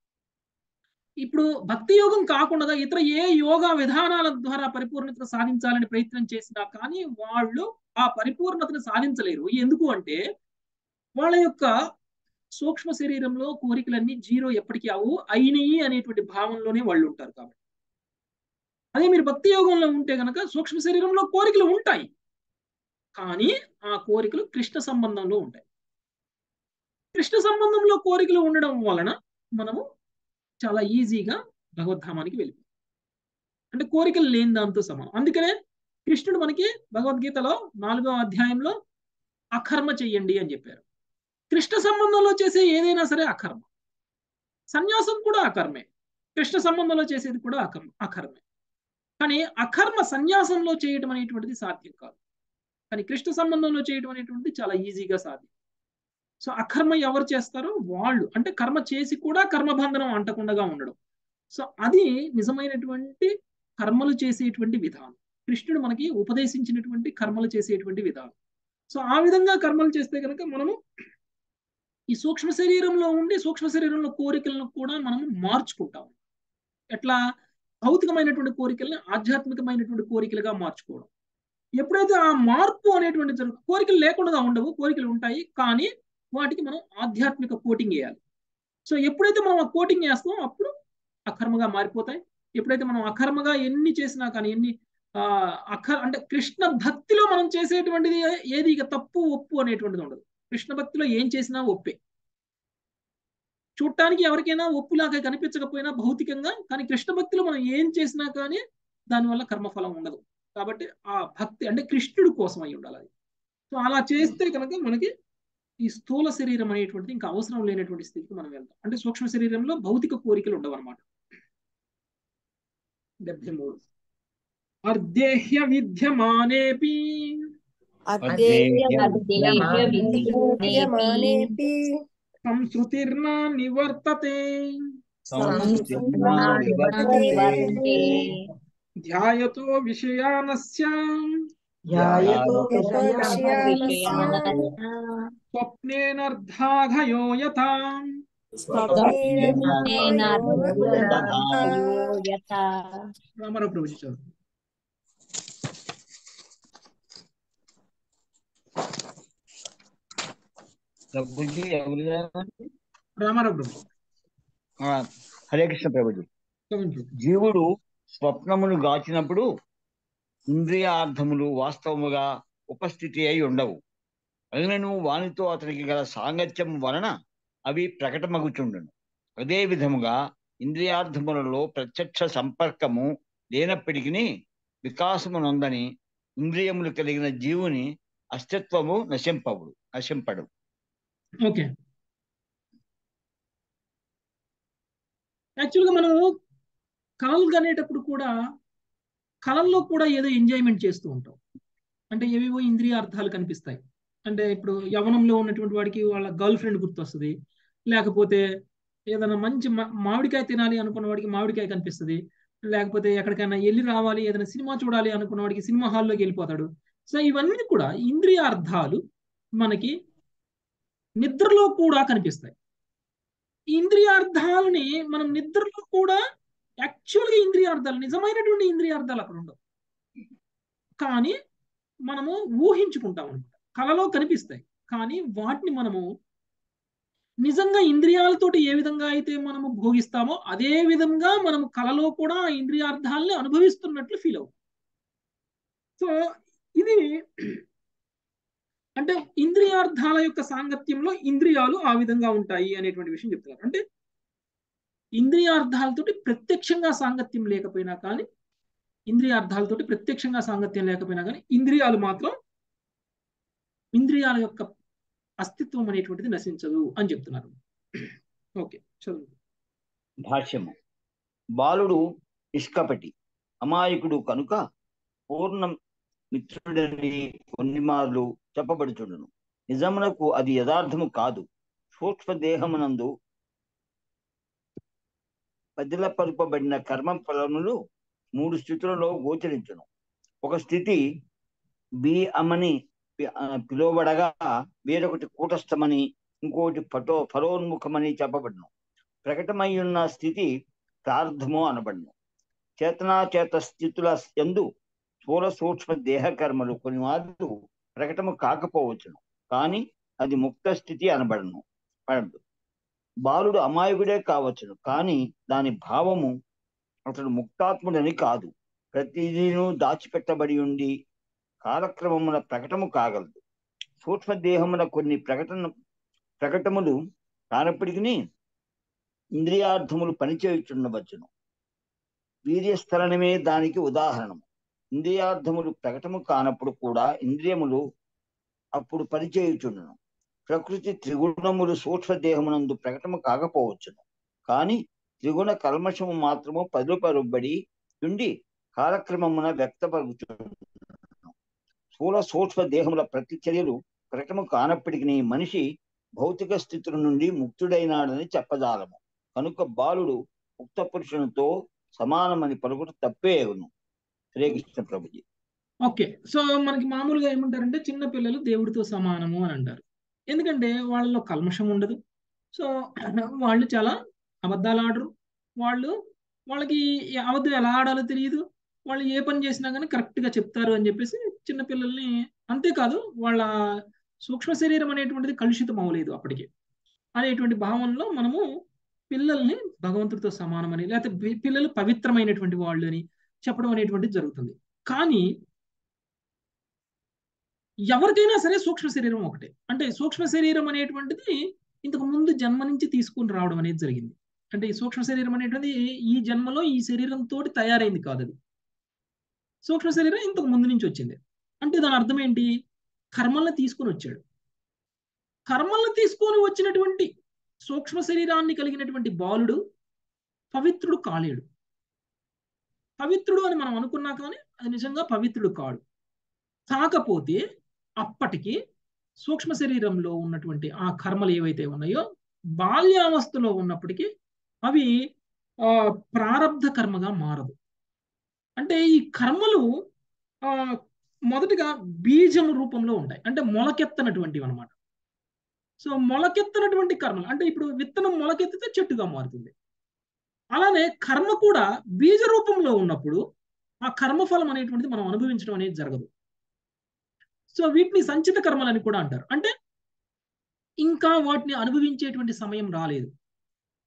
ఇప్పుడు భక్తి యోగం కాకుండా ఇతర ఏ యోగా విధానాల ద్వారా పరిపూర్ణతను సాధించాలని ప్రయత్నం చేసినా కానీ వాళ్ళు ఆ పరిపూర్ణతను సాధించలేరు ఎందుకు అంటే వాళ్ళ యొక్క సూక్ష్మ శరీరంలో కోరికలన్నీ జీరో ఎప్పటికీ అవు అయినయి అనేటువంటి భావంలోనే వాళ్ళు ఉంటారు కాబట్టి అదే మీరు భక్తి యోగంలో ఉంటే గనక సూక్ష్మ శరీరంలో కోరికలు ఉంటాయి కానీ ఆ కోరికలు కృష్ణ సంబంధంలో ఉంటాయి కృష్ణ సంబంధంలో కోరికలు ఉండడం వలన మనము చాలా ఈజీగా భగవద్ధామానికి వెళ్ళిపోతాం అంటే కోరికలు లేని దాంతో సమానం అందుకనే కృష్ణుడు మనకి భగవద్గీతలో నాలుగో అధ్యాయంలో అకర్మ చెయ్యండి అని చెప్పారు కృష్ణ సంబంధంలో చేసే ఏదైనా సరే అకర్మ సన్యాసం కూడా అకర్మే కృష్ణ సంబంధంలో చేసేది కూడా అకర్మ అకర్మే కానీ అకర్మ సన్యాసంలో చేయటం అనేటువంటిది సాధ్యం కాదు కానీ కృష్ణ సంబంధంలో చేయడం అనేటువంటిది చాలా ఈజీగా సాధ్యం సో అకర్మ ఎవరు చేస్తారో వాళ్ళు అంటే కర్మ చేసి కూడా కర్మబంధనం అంటకుండా ఉండడం సో అది నిజమైనటువంటి కర్మలు చేసేటువంటి విధానం కృష్ణుడు మనకి ఉపదేశించినటువంటి కర్మలు చేసేటువంటి విధానం సో ఆ విధంగా కర్మలు చేస్తే కనుక మనము ఈ సూక్ష్మ శరీరంలో ఉండి సూక్ష్మ శరీరంలో కోరికలను కూడా మనము మార్చుకుంటాం ఎట్లా భౌతికమైనటువంటి కోరికల్ని ఆధ్యాత్మికమైనటువంటి కోరికలుగా మార్చుకోవడం ఎప్పుడైతే ఆ మార్పు అనేటువంటి జరుగు కోరికలు లేకుండా ఉండవు కోరికలు ఉంటాయి కానీ వాటికి మనం ఆధ్యాత్మిక కోటింగ్ వేయాలి సో ఎప్పుడైతే మనం ఆ కోటింగ్ వేస్తామో అప్పుడు అకర్మగా మారిపోతాయి ఎప్పుడైతే మనం అకర్మగా ఎన్ని చేసినా కానీ ఎన్ని ఆ అఖర్ అంటే కృష్ణ భక్తిలో మనం చేసేటువంటిది ఏది ఇక తప్పు ఒప్పు అనేటువంటిది ఉండదు కృష్ణ భక్తిలో ఏం చేసినా ఒప్పే చూడటానికి ఎవరికైనా ఒప్పులాగా కనిపించకపోయినా భౌతికంగా కానీ కృష్ణ భక్తిలో మనం ఏం చేసినా కానీ దానివల్ల కర్మఫలం ఉండదు కాబట్టి ఆ భక్తి అంటే కృష్ణుడు కోసం అయి ఉండాలి అది సో అలా చేస్తే కనుక మనకి ఈ స్థూల శరీరం అనేటువంటిది ఇంకా అవసరం లేనటువంటి స్థితికి మనం వెళ్తాం అంటే సూక్ష్మ శరీరంలో భౌతిక కోరికలు ఉండవు అనమాట డెబ్బై మూడు అర్ధేహ్య విద్యమానేపి విద్యమానేపి సంస్కృతిర్న నివర్తతే ధ్యాయతో విషయానస్య స్వప్నేనర్ధాఘయో యథా రామారావు ప్రభుజీ చదువు ప్రభుజీ ఎవరు గారు? రామారావు ప్రభు ఆ, హరే కృష్ణ ప్రభుజీ చదవండి ప్రభు. జీవుడు స్వప్నమును గాచినప్పుడు ఇంద్రియార్థములు వాస్తవముగా ఉపస్థితి అయి ఉండవు అయినను వానితో అతనికి గల సాంగత్యం వలన అవి ప్రకటమగుచుండును అదే విధముగా ఇంద్రియార్థములలో ప్రత్యక్ష సంపర్కము లేనప్పటికీ వికాసము నొందని ఇంద్రియములు కలిగిన జీవుని అస్తిత్వము నశింపవుడు నశింపడు ఓకే యాక్చువల్గా మనము కళలు కనేటప్పుడు కూడా కళల్లో కూడా ఏదో ఎంజాయ్మెంట్ చేస్తూ ఉంటాం అంటే ఏవేవో ఇంద్రియ అర్థాలు కనిపిస్తాయి అంటే ఇప్పుడు యవనంలో ఉన్నటువంటి వాడికి వాళ్ళ గర్ల్ ఫ్రెండ్ గుర్తొస్తుంది లేకపోతే ఏదైనా మంచి మా- మామిడికాయ తినాలి అనుకున్న వాడికి మామిడికాయ కనిపిస్తుంది లేకపోతే ఎక్కడికైనా వెళ్ళి రావాలి ఏదైనా సినిమా చూడాలి అనుకున్న వాడికి సినిమా హాల్లోకి వెళ్ళిపోతాడు సో ఇవన్నీ కూడా ఇంద్రియ అర్థాలు మనకి నిద్రలో కూడా కనిపిస్తాయి ఈ ఇంద్రియార్థాలని మనం నిద్రలో కూడా యాక్చువల్గా ఇంద్రియార్థాలు నిజమైనటువంటి ఇంద్రియార్థాలు అక్కడ ఉండవు కానీ మనము ఊహించుకుంటాం అనమాట కళలో కనిపిస్తాయి కానీ వాటిని మనము నిజంగా ఇంద్రియాలతోటి ఏ విధంగా అయితే మనము భోగిస్తామో అదే విధంగా మనము కళలో కూడా ఆ ఇంద్రియార్థాలని అనుభవిస్తున్నట్లు ఫీల్ అవుతాం సో ఇది అంటే ఇంద్రియార్థాల యొక్క సాంగత్యంలో ఇంద్రియాలు ఆ విధంగా ఉంటాయి అనేటువంటి విషయం చెప్తున్నారు అంటే ఇంద్రియార్థాలతోటి ప్రత్యక్షంగా సాంగత్యం లేకపోయినా కానీ ఇంద్రియార్థాలతోటి ప్రత్యక్షంగా సాంగత్యం లేకపోయినా కానీ ఇంద్రియాలు మాత్రం ఇంద్రియాల యొక్క అస్తిత్వం అనేటువంటిది నశించదు అని చెప్తున్నారు ఓకే చదువు భాష్యము బాలుడు నిష్కపటి అమాయకుడు కనుక పూర్ణ మిత్రుడని కొన్ని మార్లు చెప్పబడుచుండును నిజమునకు అది యథార్థము కాదు సూక్ష్మ దేహమునందు పదిలపరుపబడిన కర్మ ఫలములు మూడు స్థితులలో గోచరించును ఒక స్థితి బి అమని పి- ఆ, పిలువబడగా వేరొకటి కూటస్థమని ఇంకోటి పటో ఫలోన్ముఖమని చెప్పబడును ప్రకటమై ఉన్న స్థితి ప్రార్థము అనబడును చేతనాచేత స్థితుల ఎందు స్థూల సూక్ష్మ దేహ కర్మలు కొన్ని వారు ప్రకటము కాకపోవచ్చును కానీ అది ముక్త స్థితి అనబడను పడదు బాలుడు అమాయకుడే కావచ్చును కానీ దాని భావము అతడు ముక్తాత్ముడని కాదు ప్రతిదీను దాచిపెట్టబడి ఉండి కాలక్రమమున ప్రకటము కాగలదు సూక్ష్మ దేహమున కొన్ని ప్రకటన ప్రకటములు కానప్పటికీ ఇంద్రియార్థములు పనిచేయుచుండవచ్చును వీర్యస్థలనమే దానికి ఉదాహరణము ఇంద్రియార్థములు ప్రకటము కానప్పుడు కూడా ఇంద్రియములు అప్పుడు పనిచేయుచుండును ప్రకృతి త్రిగుణములు సూక్ష్మ దేహమునందు ప్రకటము కాకపోవచ్చును కానీ త్రిగుణ కల్మషము మాత్రము పదుపరుబడి ఉండి కాలక్రమమున వ్యక్తపరుచును స్థూల సూక్ష్మ దేహముల ప్రతిచర్యలు ప్రకటము కానప్పటికీ మనిషి భౌతిక స్థితుల నుండి ముక్తుడైనాడని చెప్పజాలము కనుక బాలుడు ముక్త పురుషునితో సమానమని పలుకుట తప్పే అగును హరే కృష్ణ ప్రభుజీ ఓకే సో మనకి మామూలుగా ఏమంటారంటే చిన్న పిల్లలు దేవుడితో సమానము అని అంటారు ఎందుకంటే వాళ్ళలో కల్మషం ఉండదు సో వాళ్ళు చాలా అబద్ధాలు ఆడరు వాళ్ళు వాళ్ళకి ఈ అబద్ధం ఎలా ఆడాలో తెలియదు వాళ్ళు ఏ పని చేసినా కానీ కరెక్ట్గా చెప్తారు అని చెప్పేసి చిన్న పిల్లల్ని అంతేకాదు వాళ్ళ సూక్ష్మ శరీరం అనేటువంటిది కలుషితం అవ్వలేదు అప్పటికి అనేటువంటి భావనలో మనము పిల్లల్ని భగవంతుడితో సమానమని లేకపోతే పి- పిల్లలు పవిత్రమైనటువంటి వాళ్ళు అని చెప్పడం అనేటువంటిది జరుగుతుంది కానీ ఎవరికైనా సరే సూక్ష్మ శరీరం ఒకటే అంటే సూక్ష్మ శరీరం అనేటువంటిది ఇంతకు ముందు జన్మ నుంచి తీసుకుని రావడం అనేది జరిగింది అంటే ఈ సూక్ష్మ శరీరం అనేటువంటిది ఈ జన్మలో ఈ శరీరంతో తయారైంది కాదు అది సూక్ష్మ శరీరం ఇంతకు ముందు నుంచి వచ్చింది అంటే దాని అర్థం ఏంటి కర్మల్ని తీసుకొని వచ్చాడు కర్మల్ని తీసుకొని వచ్చినటువంటి సూక్ష్మ శరీరాన్ని కలిగినటువంటి బాలుడు పవిత్రుడు కాలేడు పవిత్రుడు అని మనం అనుకున్నా కానీ అది నిజంగా పవిత్రుడు కాడు కాకపోతే అప్పటికి సూక్ష్మ శరీరంలో ఉన్నటువంటి ఆ కర్మలు ఏవైతే ఉన్నాయో బాల్యావస్థలో ఉన్నప్పటికీ అవి ఆ, ప్రారబ్ధ కర్మగా మారదు అంటే ఈ కర్మలు ఆ, మొదటిగా బీజం రూపంలో ఉంటాయి అంటే మొలకెత్తనటువంటివి అనమాట సో మొలకెత్తనటువంటి కర్మలు అంటే ఇప్పుడు విత్తనం మొలకెత్తితే చెట్టుగా మారుతుంది అలానే కర్మ కూడా బీజ రూపంలో ఉన్నప్పుడు ఆ కర్మఫలం అనేటువంటిది మనం అనుభవించడం అనేది జరగదు సో వీటిని సంచిత కర్మలని కూడా అంటారు అంటే ఇంకా వాటిని అనుభవించేటువంటి సమయం రాలేదు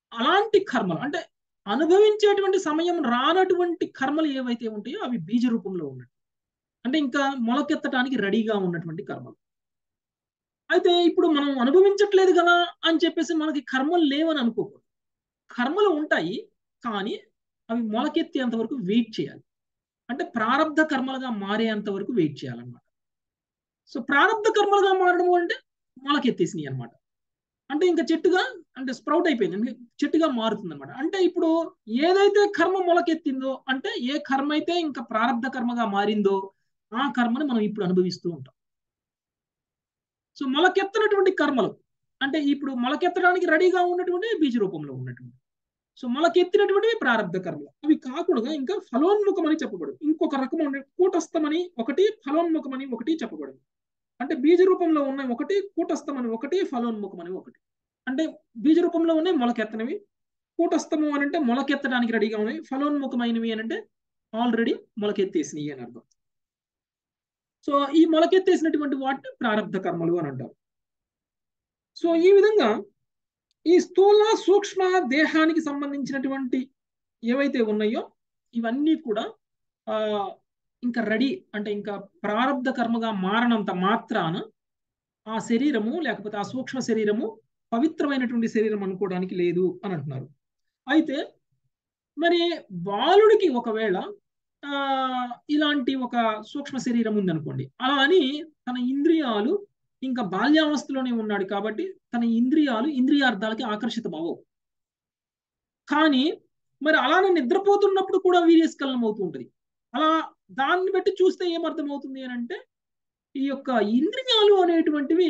అలాంటి కర్మలు అంటే అనుభవించేటువంటి సమయం రానటువంటి కర్మలు ఏవైతే ఉంటాయో అవి బీజ రూపంలో ఉన్నట్టు అంటే ఇంకా మొలకెత్తడానికి రెడీగా ఉన్నటువంటి కర్మలు అయితే ఇప్పుడు మనం అనుభవించట్లేదు కదా అని చెప్పేసి మనకి కర్మలు లేవని అనుకోకూడదు కర్మలు ఉంటాయి కానీ అవి మొలకెత్తేంత వరకు వెయిట్ చేయాలి అంటే ప్రారంధ కర్మలుగా మారేంత వరకు వెయిట్ చేయాలన్నమాట సో ప్రారంధ కర్మలుగా మారడం అంటే మొలకెత్తేసినాయి అనమాట అంటే ఇంకా చెట్టుగా అంటే స్ప్రౌట్ అయిపోయింది అంటే చెట్టుగా మారుతుంది అనమాట అంటే ఇప్పుడు ఏదైతే కర్మ మొలకెత్తిందో అంటే ఏ కర్మ అయితే ఇంకా ప్రారంధ కర్మగా మారిందో ఆ కర్మని మనం ఇప్పుడు అనుభవిస్తూ ఉంటాం సో మొలకెత్తనటువంటి కర్మలు అంటే ఇప్పుడు మొలకెత్తడానికి రెడీగా ఉన్నటువంటి బీజ రూపంలో ఉన్నటువంటి సో మొలకెత్తినటువంటివి ప్రారంభ కర్మలు అవి కాకుండా ఇంకా ఫలోన్ముఖం అని చెప్పబడు ఇంకొక రకం ఉండే కూటస్థమని ఒకటి ఫలోన్ముఖం అని ఒకటి చెప్పబడింది అంటే బీజ రూపంలో ఉన్న ఒకటి కూటస్థం అని ఒకటి ఫలోన్ముఖం అని ఒకటి అంటే బీజ రూపంలో ఉన్నాయి మొలకెత్తనవి కూటస్థము అని అంటే మొలకెత్తడానికి రెడీగా ఉన్నాయి ఫలోన్ముఖమైనవి అని అంటే ఆల్రెడీ మొలకెత్తేసినవి అని అర్థం సో ఈ మొలకెత్తేసినటువంటి వాటిని ప్రారంభ కర్మలు అని అంటారు సో ఈ విధంగా ఈ స్థూల సూక్ష్మ దేహానికి సంబంధించినటువంటి ఏవైతే ఉన్నాయో ఇవన్నీ కూడా ఆ ఇంకా రెడీ అంటే ఇంకా ప్రారంధ కర్మగా మారనంత మాత్రాన ఆ శరీరము లేకపోతే ఆ సూక్ష్మ శరీరము పవిత్రమైనటువంటి శరీరం అనుకోవడానికి లేదు అని అంటున్నారు అయితే మరి బాలుడికి ఒకవేళ ఆ ఇలాంటి ఒక సూక్ష్మ శరీరం ఉందనుకోండి అలా అని తన ఇంద్రియాలు ఇంకా బాల్యావస్థలోనే ఉన్నాడు కాబట్టి తన ఇంద్రియాలు ఇంద్రియార్థాలకి ఆకర్షితం అవ్వవు కానీ మరి అలానే నిద్రపోతున్నప్పుడు కూడా వీర్యస్ఖలనం అవుతూ ఉంటుంది అలా దాన్ని బట్టి చూస్తే ఏమర్థం అవుతుంది అని అంటే ఈ యొక్క ఇంద్రియాలు అనేటువంటివి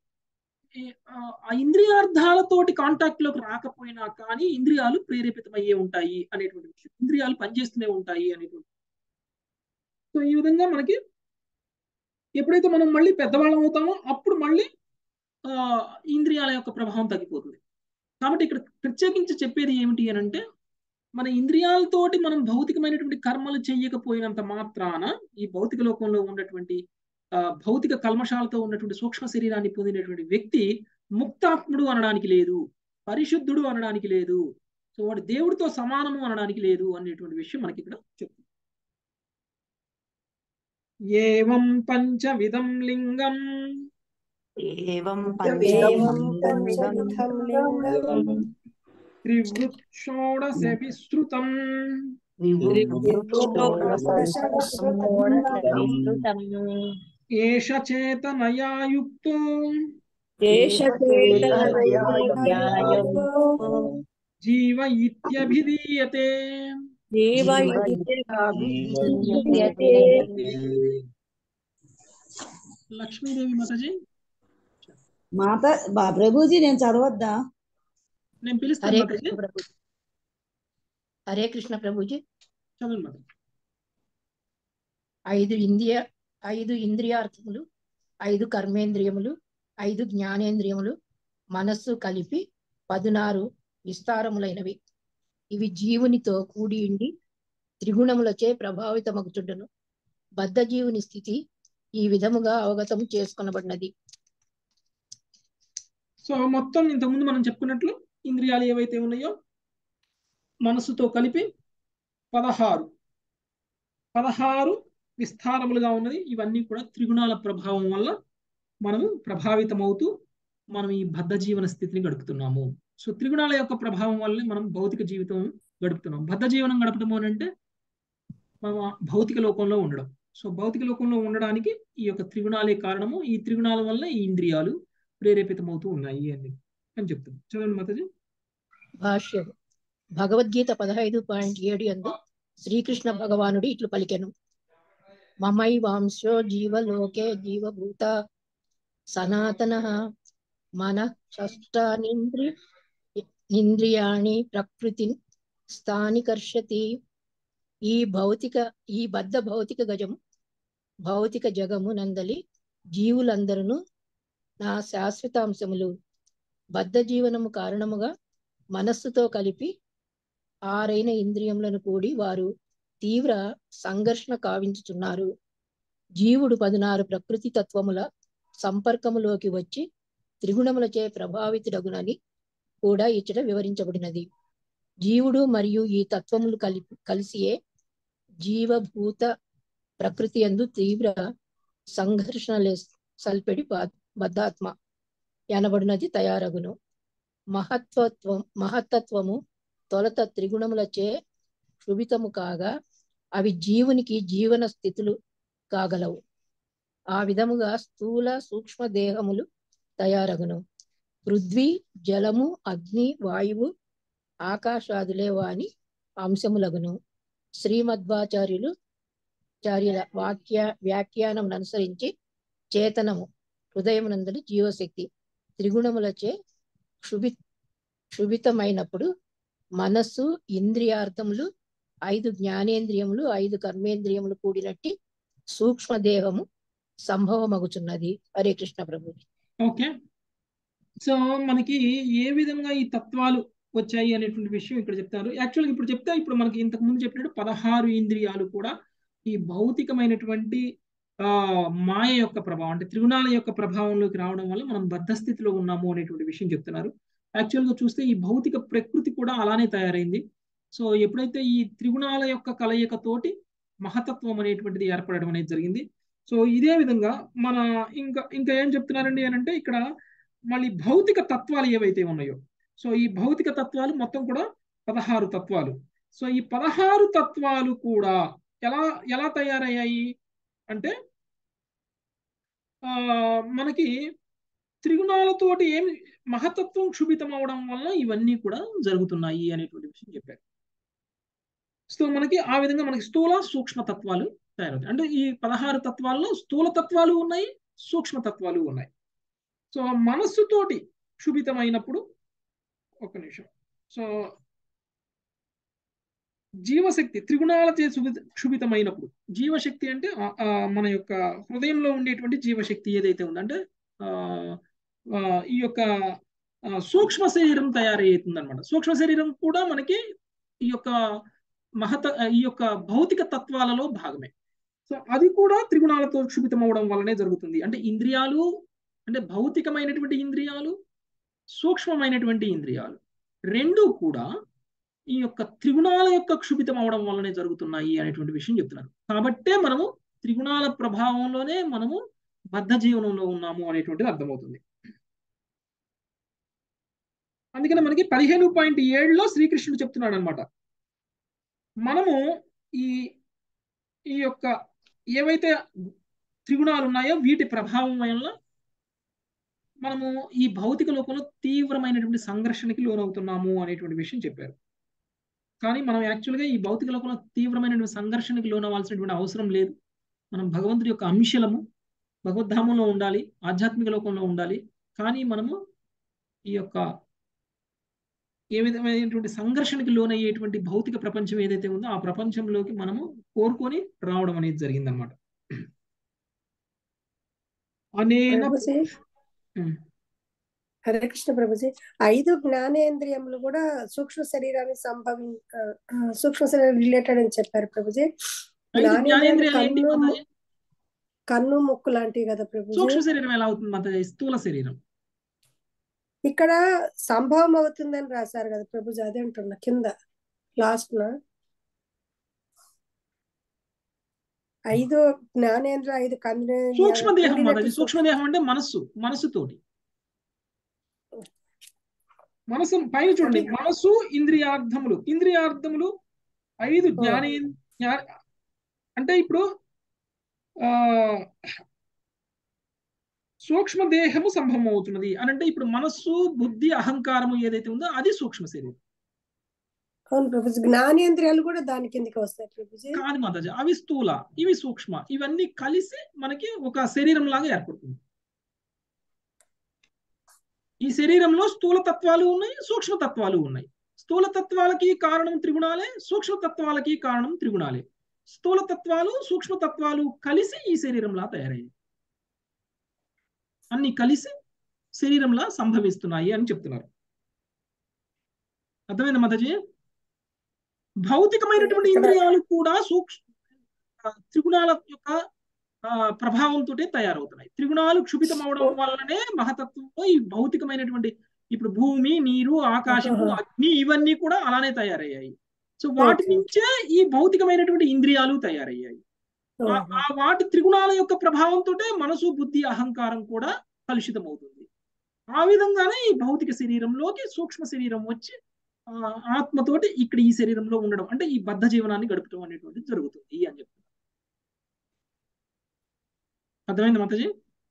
ఆ ఇంద్రియార్థాలతోటి కాంటాక్ట్ లోకి రాకపోయినా కానీ ఇంద్రియాలు ప్రేరేపితమయ్యే ఉంటాయి అనేటువంటి విషయం ఇంద్రియాలు పనిచేస్తూనే ఉంటాయి అనేటువంటి సో ఈ విధంగా మనకి ఎప్పుడైతే మనం మళ్ళీ పెద్దవాళ్ళం అవుతామో అప్పుడు మళ్ళీ ఆ ఇంద్రియాల యొక్క ప్రభావం తగ్గిపోతుంది కాబట్టి ఇక్కడ ప్రత్యేకించి చెప్పేది ఏమిటి అని అంటే మన ఇంద్రియాలతోటి మనం భౌతికమైనటువంటి కర్మలు చేయకపోయినంత మాత్రాన ఈ భౌతిక లోకంలో ఉన్నటువంటి ఆ భౌతిక కల్మషాలతో ఉన్నటువంటి సూక్ష్మ శరీరాన్ని పొందినటువంటి వ్యక్తి ముక్తాత్ముడు అనడానికి లేదు పరిశుద్ధుడు అనడానికి లేదు సో వాడు దేవుడితో సమానము అనడానికి లేదు అనేటువంటి విషయం మనకి ఇక్కడ చెప్తుంది ఏవం పంచవిధం లింగం ఏవం ఏవం పంచవిధం పంచవిధం లింగం త్రివృక్షోడశ విస్తృతం ఏష చేతనయా యుక్తో జీవ ఇత్యభిధీయతే లక్ష్మీదేవి మాతాజీ మాత బా- ప్రభుజీ నేను చదవద్దా నేను పిలుస్తాను హరే మాతాజీ కృష్ణ ప్రభు హరే కృష్ణ ప్రభుజీ చదవండి మాతాజీ ఐదు ఇంద్రియ ఐదు ఇంద్రియార్థములు ఐదు కర్మేంద్రియములు ఐదు జ్ఞానేంద్రియములు మనస్సు కలిపి పదునారు విస్తారములైనవి ఇవి జీవునితో కూడి ఉండి త్రిగుణములచే ప్రభావితమగుచుండును బద్ధ జీవుని స్థితి ఈ విధముగా అవగతం చేసుకొనబడినది సో మొత్తం ఇంతకుముందు మనం చెప్పుకున్నట్లు ఇంద్రియాలు ఏవైతే ఉన్నాయో మనసుతో కలిపి పదహారు పదహారు విస్తారములుగా ఉన్నది ఇవన్నీ కూడా త్రిగుణాల ప్రభావం వల్ల మనము ప్రభావితమవుతూ మనం ఈ బద్ధ జీవన స్థితిని గడుపుతున్నాము సో త్రిగుణాల యొక్క ప్రభావం వల్లే మనం భౌతిక జీవితం గడుపుతున్నాం బద్ధ జీవనం గడపడం అని అంటే మనం ఆ భౌతిక లోకంలో ఉండడం సో భౌతిక లోకంలో ఉండడానికి ఈ యొక్క త్రిగుణాలే కారణము ఈ త్రిగుణాల వల్ల ఈ ఇంద్రియాలు ప్రేరేపితమవుతూ ఉన్నాయి అని అని చెప్తుంది చదవండి మాతాజీ భాష్యం భగవద్గీత పదహైదు పాయింట్ ఏడు అందు శ్రీకృష్ణ భగవానుడు ఇట్లు పలికెను మమై వాంశో జీవలోకే జీవభూత సనాతన మన షష్టానింద్రి ఇంద్రియాణి ప్రకృతి స్థానికర్షతి ఈ భౌతిక ఈ బద్ధ భౌతిక గజము భౌతిక జగము నందలి జీవులందరూ నా శాశ్వతాంశములు బద్ధ జీవనము కారణముగా మనస్సుతో కలిపి ఆరైన ఇంద్రియములను కూడి వారు తీవ్ర సంఘర్షణ కావించుచున్నారు జీవుడు పదినారు ప్రకృతి తత్వముల సంపర్కములోకి వచ్చి త్రిగుణములచే ప్రభావితుడగునని కూడా ఇచ్చట వివరించబడినది జీవుడు మరియు ఈ తత్వములు కలి కలిసియే జీవభూత ప్రకృతి ఎందు తీవ్ర సంఘర్షణ సల్పెడి బా- బద్ధాత్మ ఎనబడినది తయారగును మహత్వత్వం మహత్తత్వము తొలత త్రిగుణములచే క్షుభితము కాగా అవి జీవునికి జీవన స్థితులు కాగలవు ఆ విధముగా స్థూల సూక్ష్మ దేహములు తయారగును పృథ్వీ జలము అగ్ని వాయువు ఆకాశాదులే వాని అంశములగును శ్రీమద్వాచార్యులు చార్యుల వాక్య వ్యాఖ్యానం అనుసరించి చేతనము హృదయమునందలి జీవశక్తి త్రిగుణములచే క్షుభి క్షుభితమైనప్పుడు మనస్సు ఇంద్రియార్థములు ఐదు జ్ఞానేంద్రియములు ఐదు కర్మేంద్రియములు కూడినట్టి సూక్ష్మదేహము సంభవమగుచున్నది హరే కృష్ణ ప్రభు ఓకే సో మనకి ఏ విధంగా ఈ తత్వాలు వచ్చాయి అనేటువంటి విషయం ఇక్కడ చెప్తారు యాక్చువల్గా ఇప్పుడు చెప్తే ఇప్పుడు మనకి ఇంతకు ముందు చెప్పినట్టు పదహారు ఇంద్రియాలు కూడా ఈ భౌతికమైనటువంటి ఆ మాయ యొక్క ప్రభావం అంటే త్రిగుణాల యొక్క ప్రభావంలోకి రావడం వల్ల మనం బద్ధ స్థితిలో ఉన్నాము అనేటువంటి విషయం చెప్తున్నారు యాక్చువల్గా చూస్తే ఈ భౌతిక ప్రకృతి కూడా అలానే తయారైంది సో ఎప్పుడైతే ఈ త్రిగుణాల యొక్క కలయికతోటి మహతత్వం అనేటువంటిది ఏర్పడడం అనేది జరిగింది సో ఇదే విధంగా మన ఇంకా ఇంకా ఏం చెప్తున్నారండి అని అంటే ఇక్కడ మళ్ళీ భౌతిక తత్వాలు ఏవైతే ఉన్నాయో సో ఈ భౌతిక తత్వాలు మొత్తం కూడా పదహారు తత్వాలు సో ఈ పదహారు తత్వాలు కూడా ఎలా ఎలా తయారయ్యాయి అంటే ఆ మనకి త్రిగుణాలతోటి ఏమి మహతత్వం క్షుభితం అవడం వల్ల ఇవన్నీ కూడా జరుగుతున్నాయి అనేటువంటి విషయం చెప్పారు సో మనకి ఆ విధంగా మనకి స్థూల సూక్ష్మ తత్వాలు తయారవుతాయి అంటే ఈ పదహారు తత్వాల్లో స్థూల తత్వాలు ఉన్నాయి సూక్ష్మ తత్వాలు ఉన్నాయి సో మనస్సుతోటి క్షుభితమైనప్పుడు ఒక నిమిషం సో జీవశక్తి త్రిగుణాలచే శుభి- క్షుభితమైనప్పుడు జీవశక్తి అంటే ఆ- ఆ మన యొక్క హృదయంలో ఉండేటువంటి జీవశక్తి ఏదైతే ఉందో అంటే ఆ, ఆ, ఈ యొక్క ఆ, సూక్ష్మ శరీరం తయారవుతుంది అనమాట సూక్ష్మ శరీరం కూడా మనకి ఈ యొక్క మహత ఈ యొక్క భౌతిక తత్వాలలో భాగమే సో అది కూడా త్రిగుణాలతో క్షుభితం అవడం వల్లనే జరుగుతుంది అంటే ఇంద్రియాలు అంటే భౌతికమైనటువంటి ఇంద్రియాలు సూక్ష్మమైనటువంటి ఇంద్రియాలు రెండు కూడా ఈ యొక్క త్రిగుణాల యొక్క క్షుభితం అవడం వల్లనే జరుగుతున్నాయి అనేటువంటి విషయం చెప్తున్నారు కాబట్టే మనము త్రిగుణాల ప్రభావంలోనే మనము బద్ధ జీవనంలో ఉన్నాము అనేటువంటిది అర్థమవుతుంది అందుకని మనకి పదిహేను పాయింట్ ఏడులో శ్రీకృష్ణుడు చెప్తున్నాడు అనమాట మనము ఈ ఈ యొక్క ఏవైతే త్రిగుణాలు ఉన్నాయో వీటి ప్రభావం వల్ల మనము ఈ భౌతిక లోకంలో తీవ్రమైనటువంటి సంఘర్షణకి లోనవుతున్నాము అనేటువంటి విషయం చెప్పారు కానీ మనం యాక్చువల్గా ఈ భౌతిక లోకంలో తీవ్రమైనటువంటి సంఘర్షణకి లోనవ్వాల్సినటువంటి అవసరం లేదు మనం భగవంతుడి యొక్క అంశలము భగవద్ధామంలో ఉండాలి ఆధ్యాత్మిక లోకంలో ఉండాలి కానీ మనము ఈ యొక్క ఏ విధమైనటువంటి సంఘర్షణకి లోనయ్యేటువంటి భౌతిక ప్రపంచం ఏదైతే ఉందో ఆ ప్రపంచంలోకి మనము కోరుకొని రావడం అనేది జరిగిందనమాట అనేన ప్రభుజీ ఉమ్. హరే కృష్ణ ప్రభుజీ ఐదు జ్ఞానేంద్రియములు కూడా సూక్ష్మ శరీరానికి సంభవి ఆ, ఆ, సూక్ష్మ శరీరం రిలేటెడ్ అని చెప్పారు ప్రభుజీ ఐదు జ్ఞానేంద్రియాలు జ్ఞానేంద్రియాలు ఏంటి కన్ను మాతాజీ? కన్ను ముక్కు లాంటివి కదా ప్రభుజీ సూక్ష్మ శరీరం ఎలా అవుతుంది మాతాజీ స్థూల శరీరం ఇక్కడ సంభవం అవుతుందని రాశారు కదా ప్రభుజీ అదే అంటున్నా కింద లాస్ట్ నా ఐదు జ్ఞానేంద్ర ఐదు కన్నేంద్రియాలు సూక్ష్మదేహం కూడినట్టు మాతాజీ సూక్ష్మ సూక్ష్మదేహం అంటే మనస్సు మనస్సుతోటి మనసు పైన చూడండి అది మనస్సు ఇంద్రియార్థములు ఇంద్రియార్థములు ఐదు ఓ, జ్ఞానే జ్ఞా- అంటే ఇప్పుడు ఆ సూక్ష్మ దేహము సంభవం అవుతున్నది అని అంటే ఇప్పుడు మనస్సు బుద్ధి అహంకారము ఏదైతే ఉందో అది సూక్ష్మ శరీరం అవును ప్రభుజీ జ్ఞానేంద్రియాలు కూడా దాని కిందకి వస్తాయి ప్రభుజీ కాదు మాతాజీ అవి స్థూల ఇవి సూక్ష్మ ఇవన్నీ కలిసి మనకి ఒక శరీరం లాగా ఏర్పడుతుంది ఈ శరీరంలో స్థూల తత్వాలు ఉన్నాయి సూక్ష్మ తత్వాలు ఉన్నాయి స్థూల తత్వాలకి కారణం త్రిగుణాలే సూక్ష్మ తత్వాలకి కారణం త్రిగుణాలే స్థూల తత్వాలు సూక్ష్మ తత్వాలు కలిసి ఈ శరీరంలా తయారయ్యాయి అన్ని కలిసి శరీరంలా సంభవిస్తున్నాయి అని చెప్తున్నారు అర్థమైందా మాతాజీ భౌతికమైనటువంటి ఇక్కడ ఇంద్రియాలు కూడా సూక్ష్మ త్రిగుణాల యొక్క ఆ, ప్రభావంతో తయారవుతున్నాయి త్రిగుణాలు క్షుభితం అవడం వల్లనే మహతత్వంలో ఈ భౌతికమైనటువంటి ఇప్పుడు భూమి నీరు ఆకాశము ఆహా. అగ్ని ఇవన్నీ కూడా అలానే తయారయ్యాయి సో వాటి ఓకే. నుంచే ఈ భౌతికమైనటువంటి ఇంద్రియాలు తయారయ్యాయి ఆ- ఓహో. ఆ వాటి త్రిగుణాల యొక్క ప్రభావంతో మనసు బుద్ధి అహంకారం కూడా కలుషితం అవుతుంది ఆ విధంగానే ఈ భౌతిక శరీరంలోకి సూక్ష్మ శరీరం వచ్చి ఆ, ఆత్మతోటి ఇక్కడ ఈ శరీరంలో ఉండడం అంటే ఈ బద్ధ జీవనాన్ని గడపడం అనేటువంటిది జరుగుతుంది అని చెప్తున్నారు అర్థమైంది మాతాజీ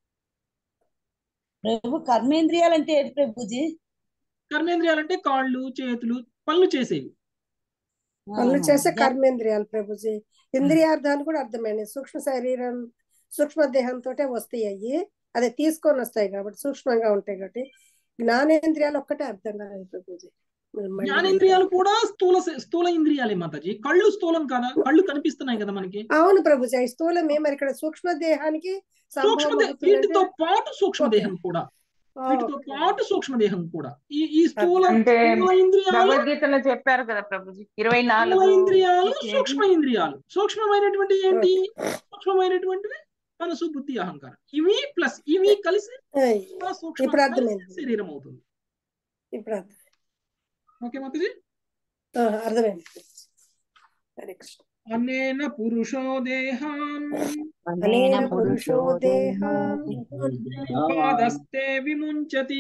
ప్రభు కర్మేంద్రియాలు అంటే ఏంటి ప్రభుజీ కర్మేంద్రియాలంటే కాళ్ళు చేతులు పనులు చేసేవి పనులు చేసే ఆహా. కర్మేంద్రియాలు ప్రభుజీ ఇంద్రియార్థాలు కూడా అర్థమైనవి సూక్ష్మ శరీరం సూక్ష్మ దేహంతో వస్తాయి అయ్యి అదే తీసుకొని వస్తాయి కాబట్టి సూక్ష్మంగా ఉంటాయి కాబట్టి జ్ఞానేంద్రియాలు ఒక్కటే అర్థం కాలేదు ప్రభుజీ మీరు మళ్ళీ జ్ఞానేంద్రియాలు కూడా స్థూల స్థూల ఇంద్రియాలే మాతాజీ కళ్ళు స్థూలం కదా కళ్ళు కనిపిస్తున్నాయి కదా మనకి అవును ప్రభుజీ ఈ స్థూలమే మరి ఇక్కడ సూక్ష్మ దేహానికి సూక్ష్మ సంభవం దే- వీటితో అవుతుందంటే పాటు సూక్ష్మ ఓకే. దేహం కూడా ఆ, వీటితో ఓకే. పాటు సూక్ష్మ దేహం కూడా ఈ ఈ స్థూల అంటే స్థూల ఇంద్రియాలు భగవద్గీతలో చెప్పారు కదా ప్రభుజీ ఇరవై స్థూల నాలుగు ఇంద్రియాలు చేసి- సూక్ష్మ ఇంద్రియాలు సూక్ష్మమైనటువంటి ఏంటి సూక్ష్మమైనటువంటివి మనసు బుద్ధి అహంకారం ఇవి ప్లస్ ఇవి కలిసి ఏయ్, ఆ సూక్ష్మ ఇప్పుడు అర్థమైంది శరీరం అవుతుంది ఇప్పుడు అర్థం ఓకే మాతాజీ ఆ, అర్థమైంది హరే కృష్ణ అనేన పురుషో దేహాన్ అనేన పురుషో దేహాన్ ఉపాదస్తే విముంచతి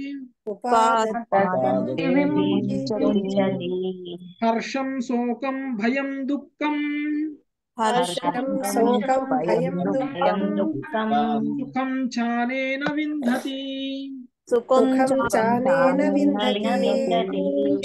ఉపాదతే విముంచతి. హర్షం శోకం భయం దుఃఖం హర్షం శోకం భయం దుఃఖం సుఖం చానేన వింధతి సుఖం చానేన విందతి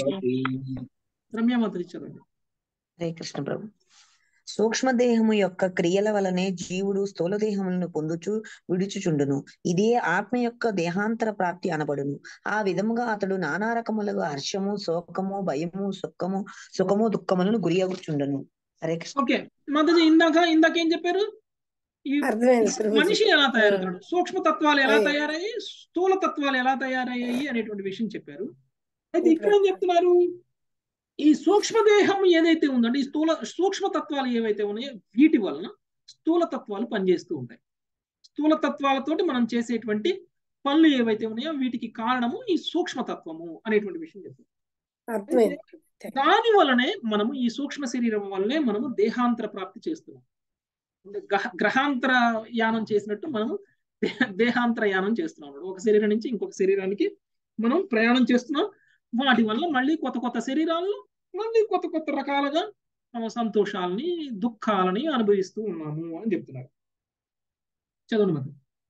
రమ్య మాతాజీ చదవండి హరే కృష్ణ ప్రభు సూక్ష్మ దేహము యొక్క క్రియల వలనే జీవుడు స్థూల దేహములను పొందుచు విడుచుచుండును ఇదే ఆత్మ యొక్క దేహాంతర ప్రాప్తి అనబడును ఆ విధముగా అతడు నానా రకములుగా హర్షము శోకము భయము సుఖము సుఖము దుఃఖములను గురియగుచుండును హరే కృష్ణ ఓకే మాతాజీ ఇందాక ఇందాక ఏం చెప్పారు ఈ అర్థమైంది ప్రభుజీ మనిషి ఎలా తయారవుతాడు సూక్ష్మ తత్వాలు ఎలా అయ్యి. తయారయ్యాయి స్థూల తత్వాలు ఎలా తయారయ్యాయి అనేటువంటి విషయం చెప్పారు అయితే ఇక్కడ ఏం చెప్తున్నారు ఈ సూక్ష్మ దేహం ఏదైతే ఉందో అంటే ఈ స్థూల సూక్ష్మ తత్వాలు ఏవైతే ఉన్నాయో వీటి వలన స్థూల తత్వాలు పనిచేస్తూ ఉంటాయి స్థూల తత్వాలతోటి మనం చేసేటువంటి పనులు ఏవైతే ఉన్నాయో వీటికి కారణము ఈ సూక్ష్మ తత్వము అనేటువంటి విషయం చెప్తుంది అర్థమైంది దాని వలనే మనము ఈ సూక్ష్మ శరీరం వల్లనే మనము దేహాంతర ప్రాప్తి చేస్తున్నాం అంటే గ్రహ గ్రహాంతర యానం చేసినట్టు మనము దే- దేహాంతర యానం చేస్తున్నాం అన్నమాట. ఒక శరీరం నుంచి ఇంకొక శరీరానికి మనం ప్రయాణం చేస్తున్నాం వాటి వల్ల మళ్ళీ కొత్త కొత్త శరీరాల్లో మళ్ళీ కొత్త కొత్త రకాలుగా ఆ, సంతోషాలని దుఃఖాలని అనుభవిస్తూ ఉన్నాము అని చెప్తున్నారు చదవండి మరి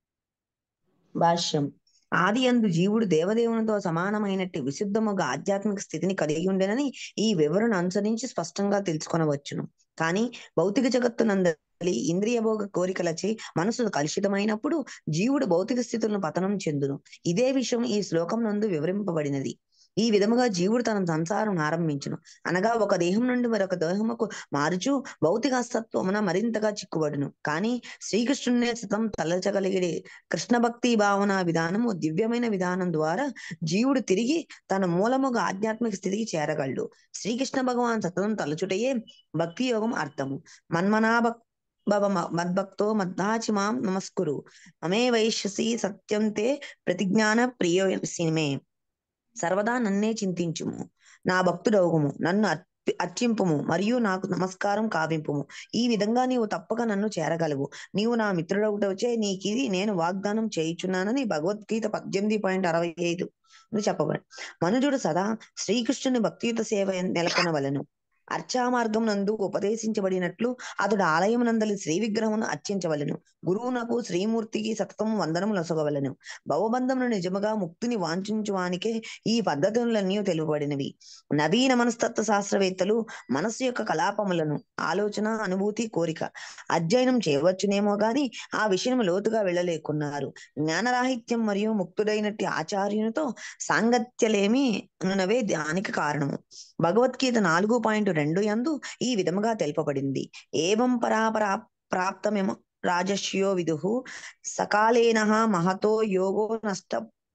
భాష్యం ఆది అందు జీవుడు దేవదేవునితో సమానమైనట్టి విశుద్ధముగా ఆధ్యాత్మిక స్థితిని కలిగి ఉండెనని ఈ వివరణ అనుసరించి స్పష్టంగా తెలుసుకొనవచ్చును కానీ భౌతిక జగత్తునందలి ఇంద్రియ భోగ కోరికలచే మనసు కలుషితమైనప్పుడు జీవుడు భౌతిక స్థితులను పతనం చెందును ఇదే విషయం ఈ శ్లోకం నందు వివరింపబడినది ఈ విధముగా జీవుడు తన సంసారం ఆరంభించును అనగా ఒక దేహం నుండి మరొక దేహముకు మారుచు భౌతిక అస్తత్వమున మరింతగా చిక్కుబడును కానీ శ్రీకృష్ణునే సతం తలచగలిగే కృష్ణ భక్తి భావన విధానము దివ్యమైన విధానం ద్వారా జీవుడు తిరిగి తన మూలముగా ఆధ్యాత్మిక స్థితికి చేరగలడు శ్రీకృష్ణ భగవాన్ సతతం తలచుటయే భక్తి యోగం అర్థము మన్మనాభక్ భవ మ- మద్భక్తో మద్దాచి మాం నమస్కురు మమే వైశ్యసి సత్యం తే ప్రతిజ్ఞాన ప్రియోసిమే సర్వదా నన్నే చింతించుము నా భక్తుడవుము నన్ను అర్పి- అర్చింపుము మరియు నాకు నమస్కారం కావింపుము ఈ విధంగా నీవు తప్పక నన్ను చేరగలవు నీవు నా మిత్రుడవుటవచే నీకిది నేను వాగ్దానం చేయుచున్నానని భగవద్గీత పద్దెనిమిది పాయింట్ అరవై ఐదు చెప్పబడి మనుజుడు సదా శ్రీకృష్ణుని భక్తియుత సేవ నెలకొనవలను అర్చా మార్గం నందు ఉపదేశించబడినట్లు అతడు ఆలయం నందలి శ్రీ విగ్రహమును అర్చించవలను గురువునకు శ్రీమూర్తికి సతతం వందనము లొసగవలను భవబంధమును నిజముగా ముక్తిని వాంఛించువానికే ఈ పద్ధతులన్నీ తెలుపబడినవి నవీన మనస్తత్వ శాస్త్రవేత్తలు మనస్సు యొక్క కలాపములను ఆలోచన అనుభూతి కోరిక అధ్యయనం చేయవచ్చునేమో గాని ఆ విషయం లోతుగా వెళ్ళలేకున్నారు జ్ఞానరాహిత్యం మరియు ముక్తుడైనట్టి ఆచార్యునితో సాంగత్యలేమి అనునవే దానికి కారణము భగవద్గీత నాలుగు పాయింట్ రెండు యందు ఈ విధముగా తెలుపబడింది ఏవం పరాపరా ప్రాప్తమేమ రాజస్యో విదుహు సకాలేన మహతో యోగో నష్ట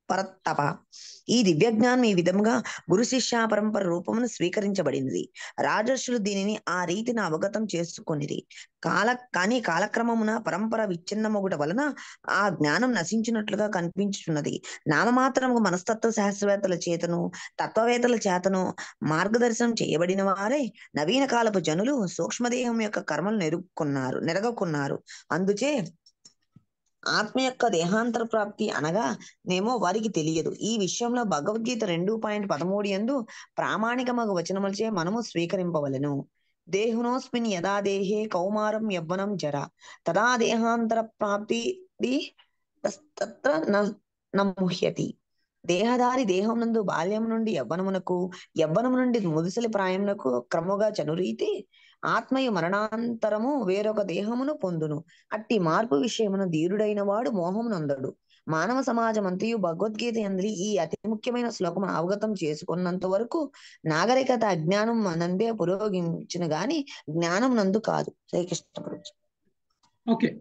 పరత్తప ఈ దివ్య జ్ఞానం ఈ విధముగా గురు శిష్య పరంపర రూపమును స్వీకరించబడినది రాజర్షులు దీనిని ఆ రీతిని అవగతం చేసుకొనిరి కాల కానీ కాలక్రమమున పరంపర విచ్ఛిన్నమొగుట వలన ఆ జ్ఞానం నశించినట్లుగా కనిపించుచున్నది నామమాత్రముగా మనస్తత్వ శాస్త్రవేత్తల చేతను తత్వవేత్తల చేతను మార్గదర్శనం చేయబడిన వారే నవీన కాలపు జనులు సూక్ష్మదేహం యొక్క కర్మలు నెరుక్కున్నారు నెరగకున్నారు అందుచే ఆత్మ యొక్క దేహాంతర ప్రాప్తి అనగా నేమో వారికి తెలియదు ఈ విషయంలో భగవద్గీత రెండు పాయింట్ పదమూడు ఎందు ప్రామాణికమగు వచనములచే మనము స్వీకరింపవలెను దేహునోస్మిన్ యదా దేహే కౌమారం యవ్వనం జర తదా దేహాంతర ప్రాప్తి తత్ర న- నముహ్యతి దేహదారి దేహం నందు బాల్యం నుండి యవ్వనమునకు యవ్వనము నుండి ముదుసలి ప్రాయమునకు క్రమముగా చనురీతి ఆత్మయు మరణాంతరము వేరొక దేహమును పొందును అట్టి మార్పు విషయమున ధీరుడైన వాడు మోహమునందడు మానవ సమాజం అంతయు భగవద్గీత అందరి ఈ అతి ముఖ్యమైన శ్లోకమును అవగతం చేసుకున్నంత వరకు నాగరికత అజ్ఞానం మనందే పురోగమించిన గాని జ్ఞానం నందు కాదు శ్రీకృష్ణ ప్రభు ఓకే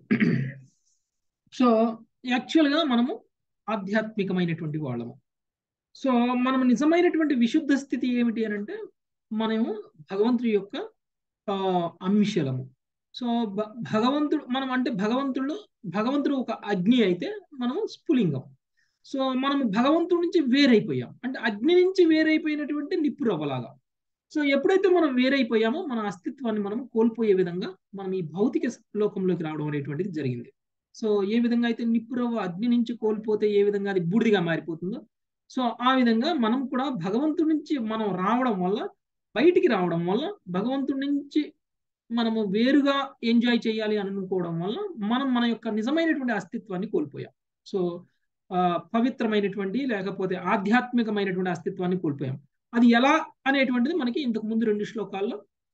సో యాక్చువల్గా మనము ఆధ్యాత్మికమైనటువంటి వాళ్ళము సో మనం నిజమైనటువంటి విశుద్ధ స్థితి ఏమిటి అని అంటే మనము భగవంతుడి యొక్క ఆ, అంశలము సో భ- భగవంతుడు మనం అంటే భగవంతుడు భగవంతుడు ఒక అగ్ని అయితే మనము స్ఫులింగం సో మనం భగవంతుడి నుంచి వేరైపోయాం అంటే అగ్ని నుంచి వేరైపోయినటువంటి నిప్పు రవ్వలాగా సో ఎప్పుడైతే మనం వేరైపోయామో మన అస్తిత్వాన్ని మనం కోల్పోయే విధంగా మనం ఈ భౌతిక లోకంలోకి రావడం అనేటువంటిది జరిగింది సో ఏ విధంగా అయితే నిప్పు రవ్వ అగ్ని నుంచి కోల్పోతే ఏ విధంగా అది బూడిదిగా మారిపోతుందో సో ఆ విధంగా మనం కూడా భగవంతుడి నుంచి మనం రావడం వల్ల బయటికి రావడం వల్ల భగవంతుడి నుంచి మనము వేరుగా ఎంజాయ్ చేయాలి అని అనుకోవడం వల్ల మనం మన యొక్క నిజమైనటువంటి అస్తిత్వాన్ని కోల్పోయాం సో ఆ, పవిత్రమైనటువంటి లేకపోతే ఆధ్యాత్మికమైనటువంటి అస్తిత్వాన్ని కోల్పోయాం అది ఎలా అనేటువంటిది మనకి ఇంతకు ముందు రెండు శ్లోకాల్లో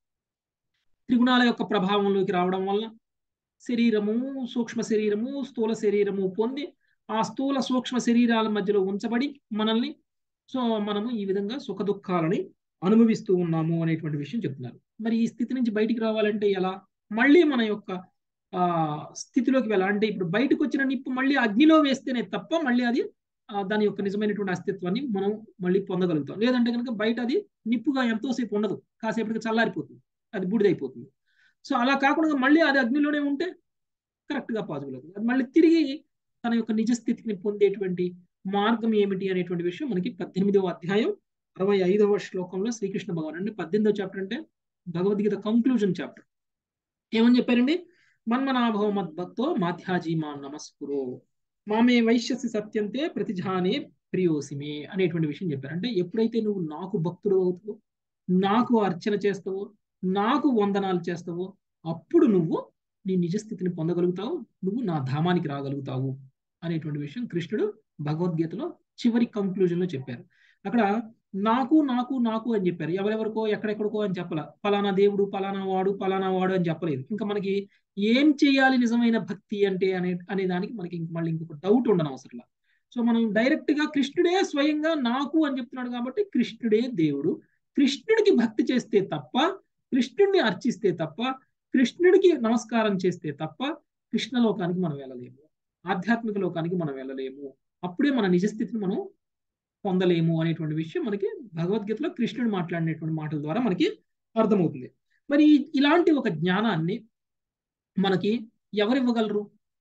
త్రిగుణాల యొక్క ప్రభావంలోకి రావడం వల్ల శరీరము సూక్ష్మ శరీరము స్థూల శరీరము పొంది ఆ స్థూల సూక్ష్మ శరీరాల మధ్యలో ఉంచబడి మనల్ని సో మనము ఈ విధంగా సుఖ దుఃఖాలని అనుభవిస్తూ ఉన్నాము అనేటువంటి విషయం చెప్తున్నారు మరి ఈ స్థితి నుంచి బయటికి రావాలంటే ఎలా మళ్ళీ మన యొక్క ఆ స్థితిలోకి వెళ్ళాలంటే ఇప్పుడు బయటకు వచ్చిన నిప్పు మళ్ళీ అగ్నిలో వేస్తేనే తప్ప మళ్ళీ అది ఆ, దాని యొక్క నిజమైనటువంటి అస్తిత్వాన్ని మనం మళ్ళీ పొందగలుగుతాం లేదంటే కనుక బయట అది నిప్పుగా ఎంతోసేపు ఉండదు కాసేపటికి చల్లారిపోతుంది అది బూడిదైపోతుంది సో అలా కాకుండా మళ్ళీ అది అగ్నిలోనే ఉంటే కరెక్ట్ గా పాసిబుల్ అవుతుంది అది మళ్ళీ తిరిగి తన యొక్క నిజ స్థితిని పొందేటువంటి మార్గం ఏమిటి అనేటువంటి విషయం మనకి పద్దెనిమిదవ అధ్యాయం అరవై ఐదవ శ్లోకంలో శ్రీకృష్ణ భగవాన్ అంటే పద్దెనిమిదవ చాప్టర్ అంటే భగవద్గీత కంక్లూజన్ చాప్టర్ ఏమని చెప్పారండి మన్మనాభవ మద్భక్తో మాధ్యాజీ మా నమస్కురో మామే వైశ్యసి సత్యంతే ప్రతిజానే ప్రియోసిమే అనేటువంటి విషయం చెప్పారు అంటే ఎప్పుడైతే నువ్వు నాకు భక్తుడు అవుతావో నాకు అర్చన చేస్తావో నాకు వందనాలు చేస్తావో అప్పుడు నువ్వు నీ నిజ స్థితిని పొందగలుగుతావు నువ్వు నా ధామానికి రాగలుగుతావు అనేటువంటి విషయం కృష్ణుడు భగవద్గీతలో చివరి కంక్లూజన్ లో చెప్పారు అక్కడ నాకు నాకు నాకు అని చెప్పారు ఎవరెవరికో ఎక్కడెక్కడికో అని చెప్పాల పలానా దేవుడు పలానా వాడు పలానా వాడు అని చెప్పలేదు ఇంకా మనకి ఏం చేయాలి నిజమైన భక్తి అంటే అనే అనే దానికి మనకి ఇంక మళ్ళీ ఇంకొక డౌట్ ఉండడం అవసరం లేదు. సో మనం డైరెక్ట్ గా కృష్ణుడే స్వయంగా నాకు అని చెప్తున్నాడు కాబట్టి కృష్ణుడే దేవుడు కృష్ణుడికి భక్తి చేస్తే తప్ప కృష్ణుడిని అర్చిస్తే తప్ప కృష్ణుడికి నమస్కారం చేస్తే తప్ప కృష్ణ లోకానికి మనం వెళ్ళలేము ఆధ్యాత్మిక లోకానికి మనం వెళ్ళలేము అప్పుడే మన నిజస్థితిని మనం పొందలేము అనేటువంటి విషయం మనకి భగవద్గీతలో కృష్ణుడు మాట్లాడినటువంటి మాటల ద్వారా మనకి అర్థమవుతుంది మరి ఇలాంటి ఒక జ్ఞానాన్ని మనకి ఎవరు ఇవ్వగలరు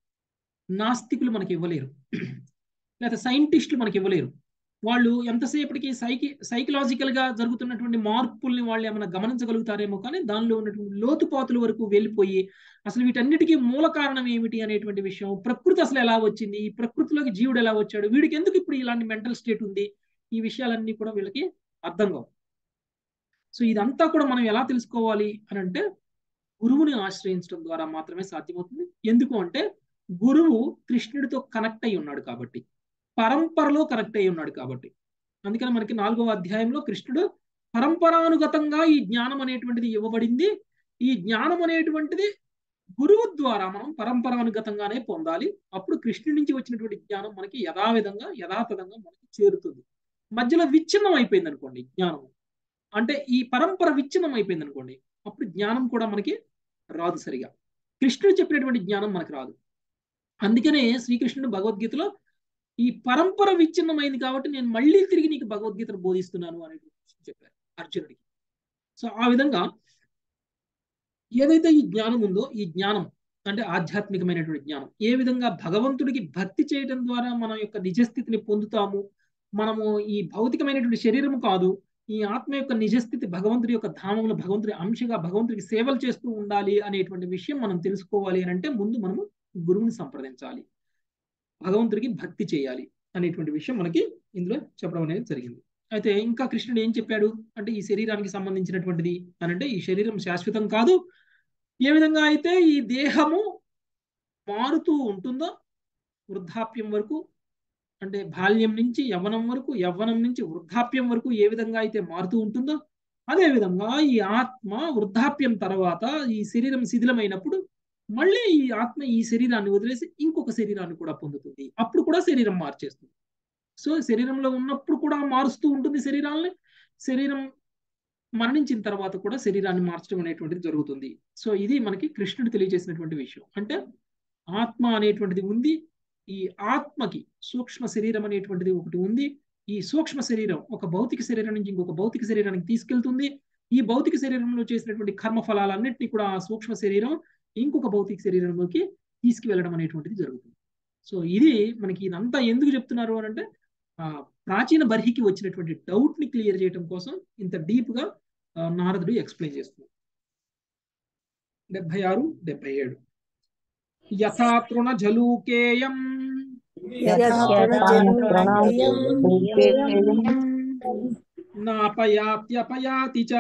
నాస్తికులు మనకి ఇవ్వలేరు లేకపోతే సైంటిస్టులు మనకి ఇవ్వలేరు వాళ్ళు ఎంతసేపటికి సైకి సైకలాజికల్ గా జరుగుతున్నటువంటి మార్పుల్ని వాళ్ళు ఏమైనా గమనించగలుగుతారేమో కానీ దానిలో ఉన్నటువంటి లోతుపాతుల వరకు వెళ్ళిపోయి అసలు వీటన్నిటికీ మూల కారణం ఏమిటి అనేటువంటి విషయం ప్రకృతి అసలు ఎలా వచ్చింది ఈ ప్రకృతిలోకి జీవుడు ఎలా వచ్చాడు వీడికి ఎందుకు ఇప్పుడు ఇలాంటి మెంటల్ స్టేట్ ఉంది ఈ విషయాలన్నీ కూడా వీళ్ళకి అర్థం కావు సో ఇదంతా కూడా మనం ఎలా తెలుసుకోవాలి అని అంటే గురువుని ఆశ్రయించడం ద్వారా మాత్రమే సాధ్యమవుతుంది ఎందుకు అంటే గురువు కృష్ణుడితో కనెక్ట్ అయి ఉన్నాడు కాబట్టి పరంపరలో కనెక్ట్ అయి ఉన్నాడు కాబట్టి అందుకని మనకి నాలుగవ అధ్యాయంలో కృష్ణుడు పరంపరానుగతంగా ఈ జ్ఞానం అనేటువంటిది ఇవ్వబడింది ఈ జ్ఞానం అనేటువంటిది గురువు ద్వారా మనం పరంపరానుగతంగానే పొందాలి అప్పుడు కృష్ణుడి నుంచి వచ్చినటువంటి జ్ఞానం మనకి యథావిధంగా యథాతథంగా మనకి చేరుతుంది మధ్యలో విచ్ఛిన్నం అయిపోయింది అనుకోండి జ్ఞానం అంటే ఈ పరంపర విచ్ఛిన్నం అయిపోయింది అనుకోండి అప్పుడు జ్ఞానం కూడా మనకి రాదు సరిగా కృష్ణుడు చెప్పినటువంటి జ్ఞానం మనకు రాదు అందుకనే శ్రీకృష్ణుడు భగవద్గీతలో ఈ పరంపర విచ్ఛిన్నమైంది కాబట్టి నేను మళ్ళీ తిరిగి నీకు భగవద్గీతను బోధిస్తున్నాను అనేటువంటి విషయం చెప్పారు అర్జునుడికి సో ఆ విధంగా ఏదైతే ఈ జ్ఞానం ఉందో ఈ జ్ఞానం అంటే ఆధ్యాత్మికమైనటువంటి జ్ఞానం ఏ విధంగా భగవంతుడికి భక్తి చేయడం ద్వారా మన యొక్క నిజస్థితిని పొందుతాము మనము ఈ భౌతికమైనటువంటి శరీరం కాదు ఈ ఆత్మ యొక్క నిజస్థితి భగవంతుడి యొక్క ధామంలో భగవంతుడి అంశగా భగవంతుడికి సేవలు చేస్తూ ఉండాలి అనేటువంటి విషయం మనం తెలుసుకోవాలి అని అంటే ముందు మనము గురువుని సంప్రదించాలి భగవంతుడికి భక్తి చేయాలి అనేటువంటి విషయం మనకి ఇందులో చెప్పడం అనేది జరిగింది అయితే ఇంకా కృష్ణుడు ఏం చెప్పాడు అంటే ఈ శరీరానికి సంబంధించినటువంటిది అని అంటే ఈ శరీరం శాశ్వతం కాదు ఏ విధంగా అయితే ఈ దేహము మారుతూ ఉంటుందో వృద్ధాప్యం వరకు అంటే బాల్యం నుంచి యవ్వనం వరకు యవ్వనం నుంచి వృద్ధాప్యం వరకు ఏ విధంగా అయితే మారుతూ ఉంటుందో అదే విధంగా ఈ ఆత్మ వృద్ధాప్యం తర్వాత ఈ శరీరం శిథిలమైనప్పుడు మళ్ళీ ఈ ఆత్మ ఈ శరీరాన్ని వదిలేసి ఇంకొక శరీరాన్ని కూడా పొందుతుంది అప్పుడు కూడా శరీరం మార్చేస్తుంది సో శరీరంలో ఉన్నప్పుడు కూడా మారుస్తూ ఉంటుంది శరీరాన్ని శరీరం మరణించిన తర్వాత కూడా శరీరాన్ని మార్చడం అనేటువంటిది జరుగుతుంది సో ఇది మనకి కృష్ణుడు తెలియజేసినటువంటి విషయం అంటే ఆత్మ అనేటువంటిది ఉంది ఈ ఆత్మకి సూక్ష్మ శరీరం అనేటువంటిది ఒకటి ఉంది ఈ సూక్ష్మ శరీరం ఒక భౌతిక శరీరం నుంచి ఇంకొక భౌతిక శరీరానికి తీసుకెళ్తుంది ఈ భౌతిక శరీరంలో చేసినటువంటి కర్మ ఫలాలన్నింటినీ కూడా ఆ సూక్ష్మ శరీరం ఇంకొక భౌతిక శరీరంలోకి తీసుకువెళ్ళడం అనేటువంటిది జరుగుతుంది సో ఇది మనకి ఇదంతా ఎందుకు చెప్తున్నారు అని అంటే ఆ ప్రాచీన బర్హికి వచ్చినటువంటి డౌట్ ని క్లియర్ చేయడం కోసం ఇంత డీప్ గా నారదుడు ఎక్స్ప్లెయిన్ చేస్తున్నారు డెబ్బై ఆరు డెబ్బై ఏడు యథా తృణ జలూకేయం నాపయాత్యపయాతి చ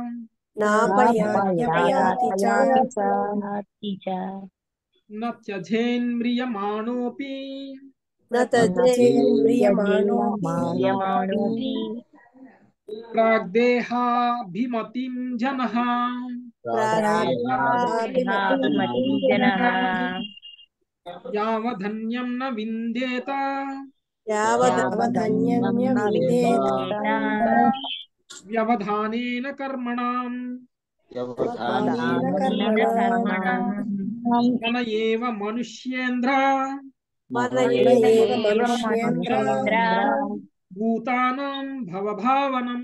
నత్యజేన్మ్రియమాణోపి ప్రాగ్దేహాభిమతిం జనః యావధన్యం న విందేత వ్యవధానేన కర్మణాం మన ఏవ మనుష్యేంద్ర భూతానాం భవభావనం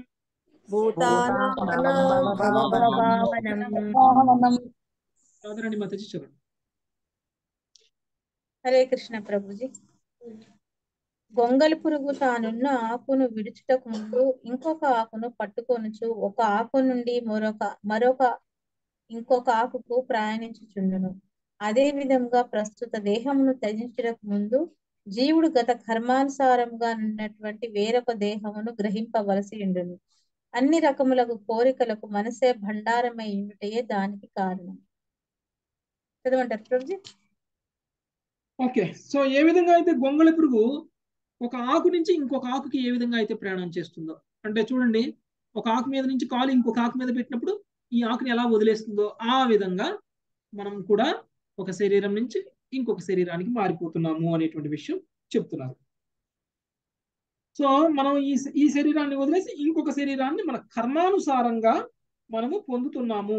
సాధారణి మాతాజీ చదవండి హరే కృష్ణ ప్రభుజీ గొంగలి పురుగు తానున్న ఆకును విడుచుటకు ముందు ఇంకొక ఆకును పట్టుకొనుచు ఒక ఆకు నుండి మరొక మరొక ఇంకొక ఆకుకు ప్రయాణించుచుండును అదే విధంగా ప్రస్తుత దేహమును త్యజించడానికి ముందు జీవుడు గత కర్మానుసారంగా ఉన్నటువంటి వేరొక దేహమును గ్రహింపవలసి ఉండును అన్ని రకములకు కోరికలకు మనసే భండారమై ఉండుటయే దానికి కారణం చదవంటారు ప్రభుజీ ఓకే సో ఏ విధంగా అయితే గొంగళి పురుగు ఒక ఆకు నుంచి ఇంకొక ఆకుకి ఏ విధంగా అయితే ప్రయాణం చేస్తుందో అంటే చూడండి ఒక ఆకు మీద నుంచి కాలు ఇంకొక ఆకు మీద పెట్టినప్పుడు ఈ ఆకుని ఎలా వదిలేస్తుందో ఆ విధంగా మనం కూడా ఒక శరీరం నుంచి ఇంకొక శరీరానికి మారిపోతున్నాము అనేటువంటి విషయం చెప్తున్నారు సో మనం ఈ ఈ శరీరాన్ని వదిలేసి ఇంకొక శరీరాన్ని మన కర్మానుసారంగా మనము పొందుతున్నాము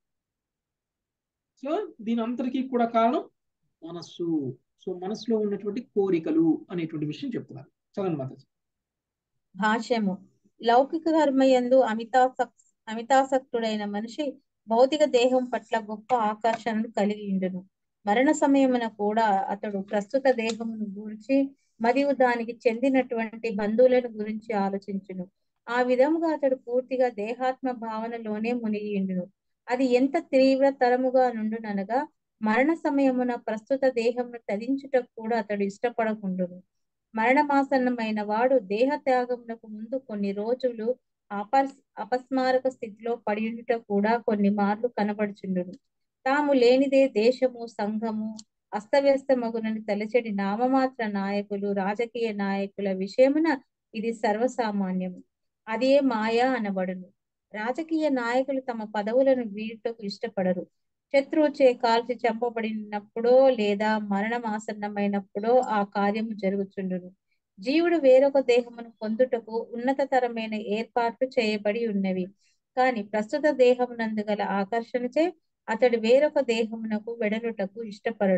సో దీని అంతటికీ కూడా కారణం మనస్సు సో మనసులో ఉన్నటువంటి కోరికలు అనేటువంటి విషయం చెప్తున్నారు చదవండి మాతాజీ భాష్యము లౌకిక కర్మయందు అమితాసక్ అమితాసక్తుడైన మనిషి భౌతిక దేహం పట్ల గొప్ప ఆకర్షణను కలిగి ఉండును మరణ సమయమున కూడా అతడు ప్రస్తుత దేహమును గురించి మరియు దానికి చెందినటువంటి బంధువులను గురించి ఆలోచించును ఆ విధముగా అతడు పూర్తిగా దేహాత్మ భావనలోనే మునిగి ఉండును అది ఎంత తీవ్రతరముగా నుండుననగా మరణ సమయమున ప్రస్తుత దేహమును త్యజించుటకు కూడా అతడు ఇష్టపడకుండును మరణమాసన్నమైన వాడు దేహ త్యాగమునకు ముందు కొన్ని రోజులు అపస్ అపస్మారక స్థితిలో పడియుట కూడా కొన్ని మార్లు కనబడుచుండును తాము లేనిదే దేశము సంఘము అస్తవ్యస్తమగునని తలచెడి నామమాత్ర నాయకులు రాజకీయ నాయకుల విషయమున ఇది సర్వసామాన్యము అదే మాయా అనబడును రాజకీయ నాయకులు తమ పదవులను వీడుటకు ఇష్టపడరు శత్రువు చే కాల్చి చంపబడినప్పుడో లేదా మరణం ఆసన్నమైనప్పుడో ఆ కార్యము జరుగుచుండును జీవుడు వేరొక దేహమును పొందుటకు ఉన్నతతరమైన ఏర్పాట్లు చేయబడి ఉన్నవి కాని ప్రస్తుత దేహమునందు గల ఆకర్షణచే అతడు వేరొక దేహమునకు వెడలుటకు ఇష్టపడడు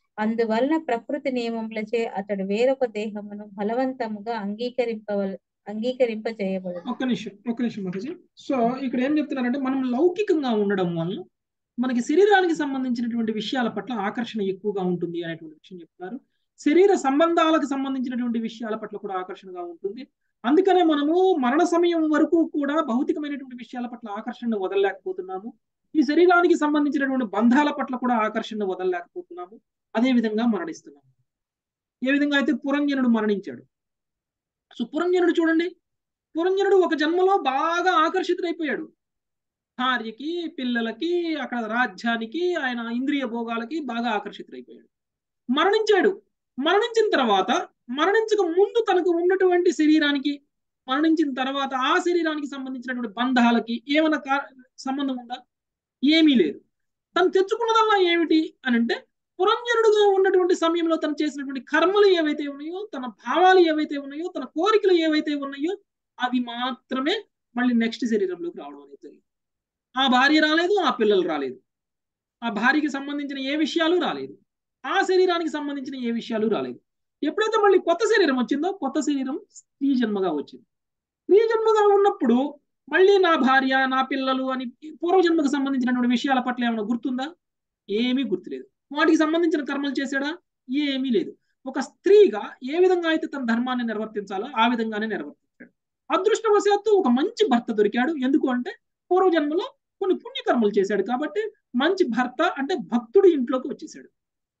అందువలన ప్రకృతి నియమములచే అతడు వేరొక దేహమును బలవంతముగా అంగీకరింపవల అంగీకరింప చేయబడదు ఒక్క నిమిషం ఒక్క నిమిషం మాతాజీ సో ఇక్కడ ఏం చెప్తున్నారంటే మనం లౌకికంగా ఉండడం వల్ల మనకి శరీరానికి సంబంధించినటువంటి విషయాల పట్ల ఆకర్షణ ఎక్కువగా ఉంటుంది అనేటువంటి విషయం చెప్తున్నారు శరీర సంబంధాలకు సంబంధించినటువంటి విషయాల పట్ల కూడా ఆకర్షణగా ఉంటుంది అందుకనే మనము మరణ సమయం వరకు కూడా భౌతికమైనటువంటి విషయాల పట్ల ఆకర్షణ వదలలేకపోతున్నాము ఈ శరీరానికి సంబంధించినటువంటి బంధాల పట్ల కూడా ఆకర్షణ వదలలేకపోతున్నాము అదే విధంగా మరణిస్తున్నాము ఏ విధంగా అయితే పురంజనుడు మరణించాడు సో పురంజనుడు చూడండి పురంజనుడు ఒక జన్మలో బాగా ఆకర్షితుడైపోయాడు భార్యకి పిల్లలకి అక్కడ రాజ్యానికి ఆయన ఇంద్రియ భోగాలకి బాగా ఆకర్షితుడైపోయాడు మరణించాడు మరణించిన తర్వాత మరణించక ముందు తనకు ఉన్నటువంటి శరీరానికి మరణించిన తర్వాత ఆ శరీరానికి సంబంధించినటువంటి బంధాలకి ఏమైనా సంబంధం ఉందా ఏమీ లేదు తను తెచ్చుకున్నదల్లా ఏమిటి అని అంటే పురంజనుడుగా ఉన్నటువంటి సమయంలో తను చేసినటువంటి కర్మలు ఏవైతే ఉన్నాయో తన భావాలు ఏవైతే ఉన్నాయో తన కోరికలు ఏవైతే ఉన్నాయో అవి మాత్రమే మళ్ళీ నెక్స్ట్ శరీరంలోకి రావడం అనేది జరిగింది ఆ భార్య రాలేదు ఆ పిల్లలు రాలేదు ఆ భార్యకి సంబంధించిన ఏ విషయాలు రాలేదు ఆ శరీరానికి సంబంధించిన ఏ విషయాలు రాలేదు ఎప్పుడైతే మళ్ళీ కొత్త శరీరం వచ్చిందో కొత్త శరీరం స్త్రీ జన్మగా వచ్చింది స్త్రీ జన్మగా ఉన్నప్పుడు మళ్ళీ నా భార్య నా పిల్లలు అని పూర్వజన్మకు సంబంధించినటువంటి విషయాల పట్ల ఏమైనా గుర్తుందా ఏమీ గుర్తులేదు వాటికి సంబంధించిన కర్మలు చేశాడా ఏమీ లేదు ఒక స్త్రీగా ఏ విధంగా అయితే తన ధర్మాన్ని నిర్వర్తించాలో ఆ విధంగానే నిర్వర్తించాడు అదృష్టవశాత్తు ఒక మంచి భర్త దొరికాడు ఎందుకు అంటే పూర్వజన్మలో కొన్ని పుణ్యకర్మలు చేశాడు కాబట్టి మంచి భర్త అంటే భక్తుడి ఇంట్లోకి వచ్చేసాడు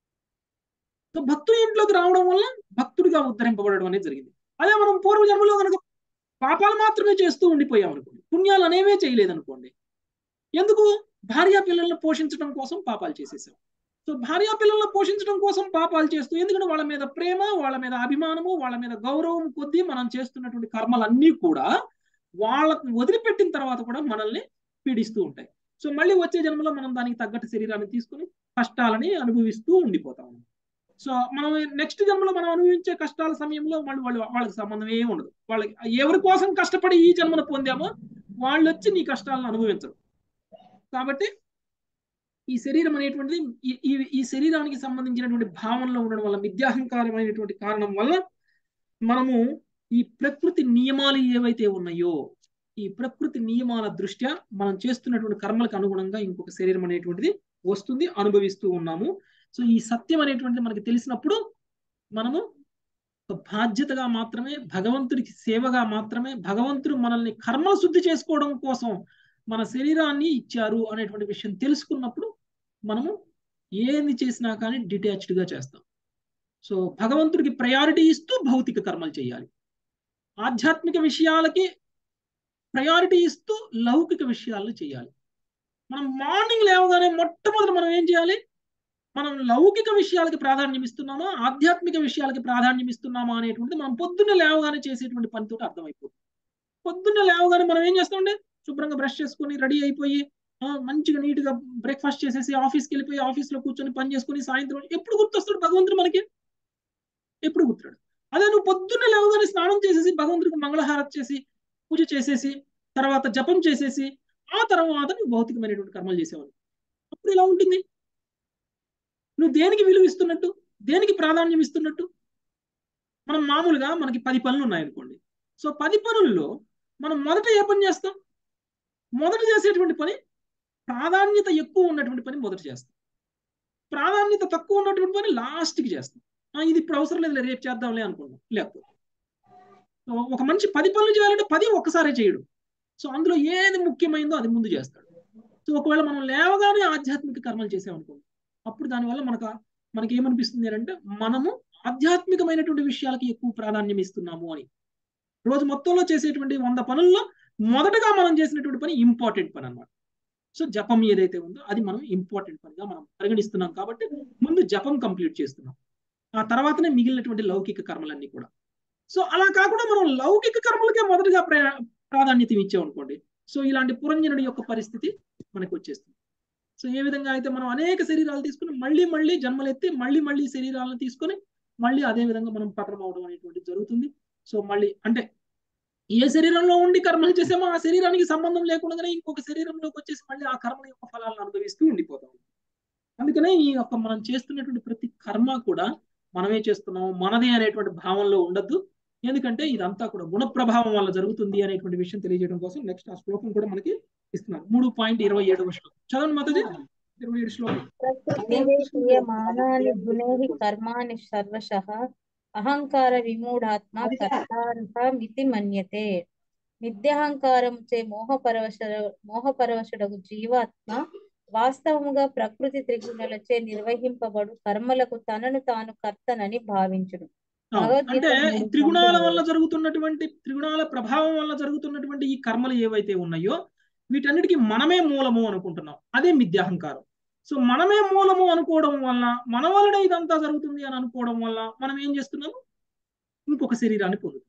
సో భక్తుడి ఇంట్లోకి రావడం వల్ల భక్తుడిగా ఉద్ధరింపబడడం అనేది జరిగింది అదే మనం పూర్వజన్మలో కనుక పాపాలు మాత్రమే చేస్తూ ఉండిపోయాం అనుకోండి పుణ్యాలు అనేవే చేయలేదు అనుకోండి ఎందుకు భార్యా పిల్లలను పోషించడం కోసం పాపాలు చేసేసాం సో భార్యా పిల్లలను పోషించడం కోసం పాపాలు చేస్తూ ఎందుకంటే వాళ్ళ మీద ప్రేమ వాళ్ళ మీద అభిమానము వాళ్ళ మీద గౌరవం కొద్దీ మనం చేస్తున్నటువంటి కర్మలన్నీ కూడా వాళ్ళని వదిలిపెట్టిన తర్వాత కూడా మనల్ని పీడిస్తూ ఉంటాయి సో మళ్ళీ వచ్చే జన్మలో మనం దానికి తగ్గట్టు శరీరాన్ని తీసుకుని కష్టాలని అనుభవిస్తూ ఉండిపోతాం సో మనం నెక్స్ట్ జన్మలో మనం అనుభవించే కష్టాల సమయంలో మళ్ళీ వాళ్ళు వాళ్ళకి సంబంధం ఏమి ఉండదు వాళ్ళకి ఎవరి కోసం కష్టపడి ఈ జన్మను పొందామో వాళ్ళు వచ్చి నీ కష్టాలను అనుభవించరు కాబట్టి ఈ శరీరం అనేటువంటిది ఈ ఈ శరీరానికి సంబంధించినటువంటి భావనలో ఉండడం వల్ల విద్యాహంకారమైనటువంటి కారణం వల్ల మనము ఈ ప్రకృతి నియమాలు ఏవైతే ఉన్నాయో ఈ ప్రకృతి నియమాల దృష్ట్యా మనం చేస్తున్నటువంటి కర్మలకు అనుగుణంగా ఇంకొక శరీరం అనేటువంటిది వస్తుంది అనుభవిస్తూ ఉన్నాము సో ఈ సత్యం అనేటువంటిది మనకి తెలిసినప్పుడు మనము బాధ్యతగా మాత్రమే భగవంతుడికి సేవగా మాత్రమే భగవంతుడు మనల్ని కర్మ శుద్ధి చేసుకోవడం కోసం మన శరీరాన్ని ఇచ్చారు అనేటువంటి విషయం తెలుసుకున్నప్పుడు మనము ఏది చేసినా కానీ డిటాచ్డ్గా చేస్తాం సో భగవంతుడికి ప్రయారిటీ ఇస్తూ భౌతిక కర్మలు చేయాలి ఆధ్యాత్మిక విషయాలకి ప్రయారిటీ ఇస్తూ లౌకిక విషయాలను చేయాలి మనం మార్నింగ్ లేవగానే మొట్టమొదటి మనం ఏం చేయాలి మనం లౌకిక విషయాలకి ప్రాధాన్యం ఇస్తున్నామా ఆధ్యాత్మిక విషయాలకి ప్రాధాన్యం ఇస్తున్నామా అనేటువంటిది మనం పొద్దున్న లేవగానే చేసేటువంటి పనితో అర్థమైపోతుంది పొద్దున్న లేవగానే మనం ఏం చేస్తామండి శుభ్రంగా బ్రష్ చేసుకొని రెడీ అయిపోయి మంచిగా నీట్ గా బ్రేక్ఫాస్ట్ చేసేసి ఆఫీస్కి వెళ్ళిపోయి ఆఫీస్ లో కూర్చొని పని చేసుకుని సాయంత్రం ఎప్పుడు గుర్తొస్తాడు భగవంతుడు మనకి ఎప్పుడు గుర్తురాడు అదే నువ్వు పొద్దున్న లేవగానే స్నానం చేసేసి భగవంతుడికి మంగళహారతి చేసి పూజ చేసేసి తర్వాత జపం చేసేసి ఆ తర్వాత నువ్వు భౌతికమైనటువంటి కర్మలు చేసేవాళ్ళు అప్పుడు ఎలా ఉంటుంది నువ్వు దేనికి విలువ ఇస్తున్నట్టు దేనికి ప్రాధాన్యం ఇస్తున్నట్టు మనం మామూలుగా మనకి పది పనులు ఉన్నాయనుకోండి సో పది పనుల్లో మనం మొదట ఏ పని చేస్తాం మొదట చేసేటువంటి పని ప్రాధాన్యత ఎక్కువ ఉన్నటువంటి పని మొదట చేస్తాం ప్రాధాన్యత తక్కువ ఉన్నటువంటి పని లాస్ట్కి చేస్తాం ఇది ఇప్పుడు అవసరం లేదు రేపు చేద్దాంలే అనుకుంటాం లేకపోతే ఒక మనిషి పది పనులు చేయాలంటే పది ఒక్కసారే చేయడు సో అందులో ఏది ముఖ్యమైందో అది ముందు చేస్తాడు సో ఒకవేళ మనం లేవగానే ఆధ్యాత్మిక కర్మలు చేసామనుకోండి అప్పుడు దానివల్ల మనకు మనకి ఏమనిపిస్తుంది అంటే మనము ఆధ్యాత్మికమైనటువంటి విషయాలకి ఎక్కువ ప్రాధాన్యం ఇస్తున్నాము అని రోజు మొత్తంలో చేసేటువంటి వంద పనుల్లో మొదటగా మనం చేసినటువంటి పని ఇంపార్టెంట్ పని అనమాట సో జపం ఏదైతే ఉందో అది మనం ఇంపార్టెంట్ పనిగా మనం పరిగణిస్తున్నాం కాబట్టి ముందు జపం కంప్లీట్ చేస్తున్నాం ఆ తర్వాతనే మిగిలినటువంటి లౌకిక కర్మలన్నీ కూడా సో అలా కాకుండా మనం లౌకిక కర్మలకే మొదటగా ప్రాధాన్యత ఇచ్చామనుకోండి సో ఇలాంటి పురంజనుడి యొక్క పరిస్థితి మనకు వచ్చేస్తుంది సో ఏ విధంగా అయితే మనం అనేక శరీరాలు తీసుకుని మళ్ళీ మళ్ళీ జన్మలెత్తి మళ్ళీ మళ్ళీ శరీరాలను తీసుకొని మళ్ళీ అదే విధంగా మనం పతనం అవడం అనేటువంటి జరుగుతుంది సో మళ్ళీ అంటే ఏ శరీరంలో ఉండి కర్మలు చేసామో ఆ శరీరానికి సంబంధం లేకుండానే ఇంకొక శరీరంలోకి వచ్చేసి మళ్ళీ ఆ కర్మ యొక్క ఫలాలను అనుభవిస్తూ ఉండిపోతాం అందుకనే ఈ యొక్క మనం చేస్తున్నటువంటి ప్రతి కర్మ కూడా మనమే చేస్తున్నాం మనదే అనేటువంటి భావంలో ఉండద్దు ఎందుకంటే ఇదంతా కూడా గుణ ప్రభావం వల్ల జరుగుతుంది అనేటువంటి విషయం తెలియజేయడం కోసం నెక్స్ట్ ఆ శ్లోకం కూడా మనకి ఇస్తున్నారు మూడు పాయింట్ ఇరవై ఏడవ శ్లోకం చదవండి మాతాజీ ఇరవై ఏడు శ్లోకం ప్రకృతివే క్రియమానాని గుణైః కర్మాణి సర్వశః అహంకార విమూఢాత్మ కర్తారః మితి మన్యతే మిథ్యాహంకారముచే మోహపరవశ మోహపరవశుడగు జీవాత్మ వాస్తవముగా ప్రకృతి త్రిగుణలచే నిర్వహింపబడు కర్మలకు తనను తాను కర్తనని భావించును ఆ, భగవద్గీత అంటే మూడు త్రిగుణాల పాయింట్ వల్ల జరుగుతున్నటువంటి త్రిగుణాల ప్రభావం వల్ల జరుగుతున్నటువంటి ఈ కర్మలు ఏవైతే ఉన్నాయో వీటన్నిటికీ మనమే మూలము అనుకుంటున్నాం అదే మిథ్యాహంకారం సో మనమే మూలము అనుకోవడం వల్ల మన వలనే ఇదంతా జరుగుతుంది అని అనుకోవడం వల్ల మనం ఏం చేస్తున్నాము ఇంకొక శరీరాన్ని పొందుతాం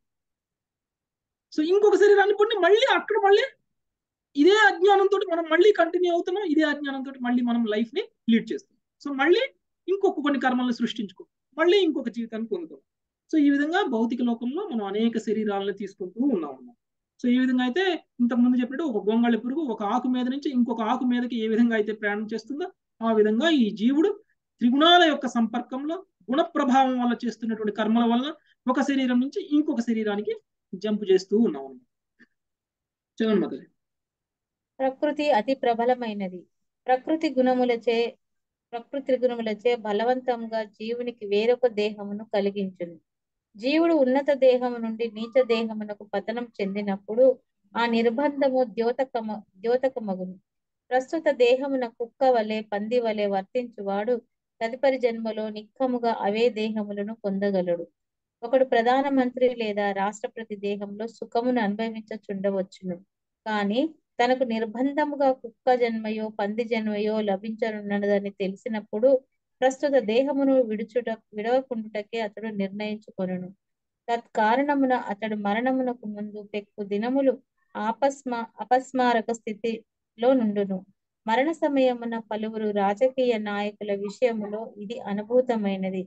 సో ఇంకొక శరీరాన్ని పొంది మళ్ళీ అక్కడ మళ్ళీ ఇదే అజ్ఞానంతో మనం మళ్ళీ కంటిన్యూ అవుతున్నాం ఇదే అజ్ఞానంతో మళ్ళీ మనం లైఫ్ ని లీడ్ చేస్తాం సో మళ్ళీ ఇంకొక కొన్ని కర్మలను సృష్టించుకో మళ్ళీ ఇంకొక జీవితాన్ని పొందుతాం సో ఈ విధంగా భౌతిక లోకంలో మనం అనేక శరీరాలను తీసుకుంటూ ఉన్నాం అన్నమాట సో ఈ విధంగా అయితే ఇంతకు ముందు చెప్పినట్టు ఒక గొంగళి పురుగు ఒక ఆకు మీద నుంచి ఇంకొక ఆకు మీదకి ఏ విధంగా అయితే ప్రయాణం చేస్తుందో ఆ విధంగా ఈ జీవుడు త్రిగుణాల యొక్క సంపర్కంలో గుణ ప్రభావం వల్ల చేస్తున్నటువంటి కర్మల వల్ల ఒక శరీరం నుంచి ఇంకొక శరీరానికి జంప్ చేస్తూ ఉన్నాం అన్నమాట చదవండి మాతాజీ ప్రకృతి అతి ప్రబలమైనది ప్రకృతి గుణములచే ప్రకృతి గుణములచే బలవంతంగా జీవునికి వేరొక దేహమును కలిగించును జీవుడు ఉన్నత దేహము నుండి నీచ దేహమునకు పతనం చెందినప్పుడు ఆ నిర్బంధము ద్యోతకమ ద్యోతకమగును ప్రస్తుత దేహమున కుక్క వలె పంది వలె వర్తించువాడు తదుపరి జన్మలో నిక్కముగా అవే దేహములను పొందగలడు ఒకడు ప్రధానమంత్రి లేదా రాష్ట్రపతి దేహంలో సుఖమును అనుభవించచుండవచ్చును కానీ తనకు నిర్బంధముగా కుక్క జన్మయో పంది జన్మయో లభించనున్నదని తెలిసినప్పుడు ప్రస్తుత దేహమును విడుచుట విడవకుండుటకే అతడు నిర్ణయించుకొనును తత్కారణమున అతడు మరణమునకు ముందు పెక్కు దినములు ఆపస్మ అపస్మారక స్థితిలో నుండును మరణ సమయమున పలువురు రాజకీయ నాయకుల విషయములో ఇది అనుభూతమైనది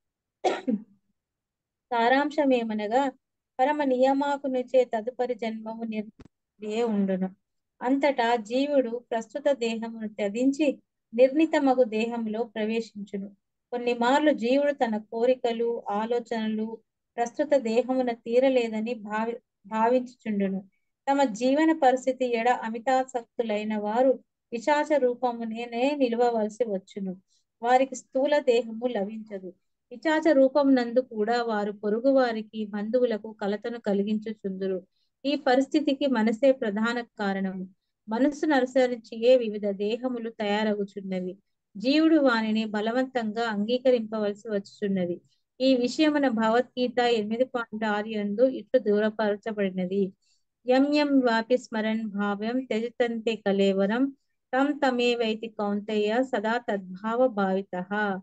సారాంశమేమనగా పరమ నియమాకునిచే తదుపరి జన్మము నిర్ణయే ఉండును అంతటా జీవుడు ప్రస్తుత దేహమును త్యజించి నిర్ణీతమగు దేహంలో ప్రవేశించును కొన్ని మార్లు జీవుడు తన కోరికలు ఆలోచనలు ప్రస్తుత దేహమున తీరలేదని భావి భావించుచుండును తమ జీవన పరిస్థితి ఎడ అమితాసక్తులైన వారు పిశాచ రూపమునే నిలవవలసి వచ్చును వారికి స్థూల దేహము లభించదు పిశాచ రూపం నందు కూడా వారు పొరుగు వారికి బంధువులకు కలతను కలిగించుచుందురు ఈ పరిస్థితికి మనసే ప్రధాన కారణము మనస్సును అనుసరించియే వివిధ దేహములు తయారగుచున్నవి జీవుడు వానిని బలవంతంగా అంగీకరింపవలసి వచ్చుచున్నది ఈ విషయమున భగవద్గీత ఎనిమిది పాయింట్ ఆరు ఎందు ఇట్లు దూరపరచబడినది యం యం వాపి స్మరణ్ భావ్యం త్యజితంతే కలేవరం తం తమేవైతి కౌంతేయ సదా తద్భావ భావిత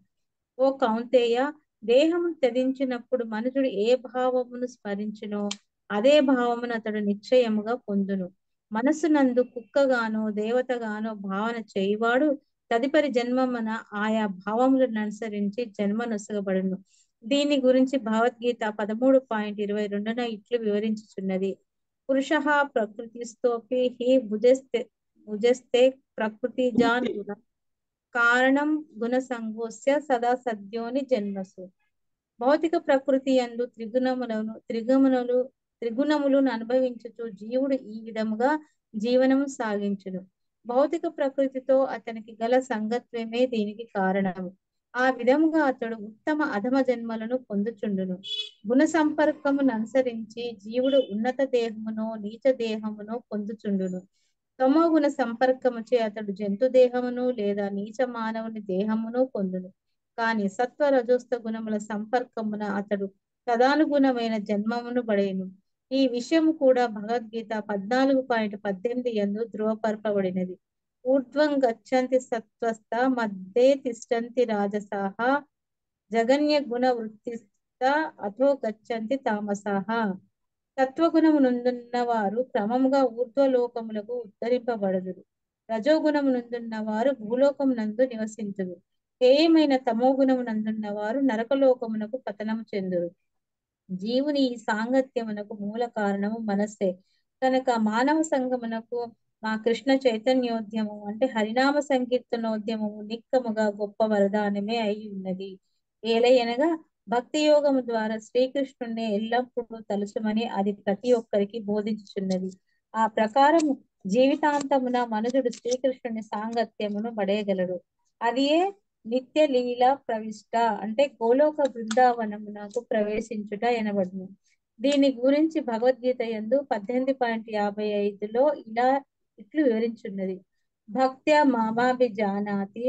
ఓ కౌంతేయ దేహమును త్యజించినప్పుడు మనుషుడు ఏ భావమును స్మరించునో అదే భావమును అతడు నిశ్చయముగా పొందును మనస్సునందు కుక్కగానో దేవతగానో భావన చేయువాడు తదుపరి జన్మమున ఆయా భావములను అనుసరించి జన్మ నొసగబడును దీని గురించి భగవద్గీత పదమూడు పాయింట్ ఇరవై రెండున ఇట్లు వివరించుచున్నది పురుష ప్రకృతిస్తోపి హి భుజస్తే భుజస్తే ప్రకృతి జాన్ గుణ కారణం గుణ సంగోస్య సదా సద్యోని జన్మసు భౌతిక ప్రకృతి యందు త్రిగుణములను త్రిగుణములు త్రిగుణములను అనుభవించుచు జీవుడు ఈ విధముగా జీవనము సాగించును భౌతిక ప్రకృతితో అతనికి గల సంగత్వమే దీనికి కారణము ఆ విధముగా అతడు ఉత్తమ అధమ జన్మలను పొందుచుండును గుణ సంపర్కమును అనుసరించి జీవుడు ఉన్నత దేహమునో నీచ దేహమునో పొందుచుండును తమో గుణ సంపర్కముచే అతడు జంతు దేహమును లేదా నీచ మానవుని దేహమును పొందును కాని సత్వ రజోస్త గుణముల సంపర్కమున అతడు తదానుగుణమైన జన్మమును పడేను ఈ విషయము కూడా భగవద్గీత పద్నాలుగు పాయింట్ పద్దెనిమిది ఎందు ధృవపరపబడినది ఊర్ధ్వం గచ్చంతి సత్వస్థ మధ్యే తిష్టంతి రాజసాహ జగన్య గుణ వృత్తిస్థ అథో గచ్చంతి తామసాహ తత్వగుణమునందున్న వారు క్రమముగా ఊర్ధ్వలోకములకు ఉద్ధరింపబడదురు రజోగుణమునందున్న వారు భూలోకమునందు నివసించురు హేయమైన తమోగుణమునందున్న వారు నరకలోకమునకు పతనము చెందురు జీవుని ఈ సాంగత్యమునకు మూల కారణము మనస్సే కనుక మానవ సంగమునకు మా కృష్ణ చైతన్యోద్యమం అంటే హరినామ సంకీర్తనోద్యమము నిక్కముగా గొప్ప వరదానమే అయి ఉన్నది ఏలయనగా భక్తి యోగము ద్వారా శ్రీకృష్ణుని ఎల్లప్పుడూ తలుచుమని అది ప్రతి ఒక్కరికి బోధించుచున్నది ఆ ప్రకారము జీవితాంతమున మనుజుడు శ్రీకృష్ణుని సాంగత్యమును పడేయగలడు అదియే నిత్య లీల ప్రవిష్ట అంటే గోలోక బృందావనమునకు ప్రవేశించుట ఎనబడును దీని గురించి భగవద్గీత యందు పద్దెనిమిది పాయింట్ యాభై ఐదులో ఇలా ఇట్లు వివరించున్నది భక్త్య మామాభిజానాతి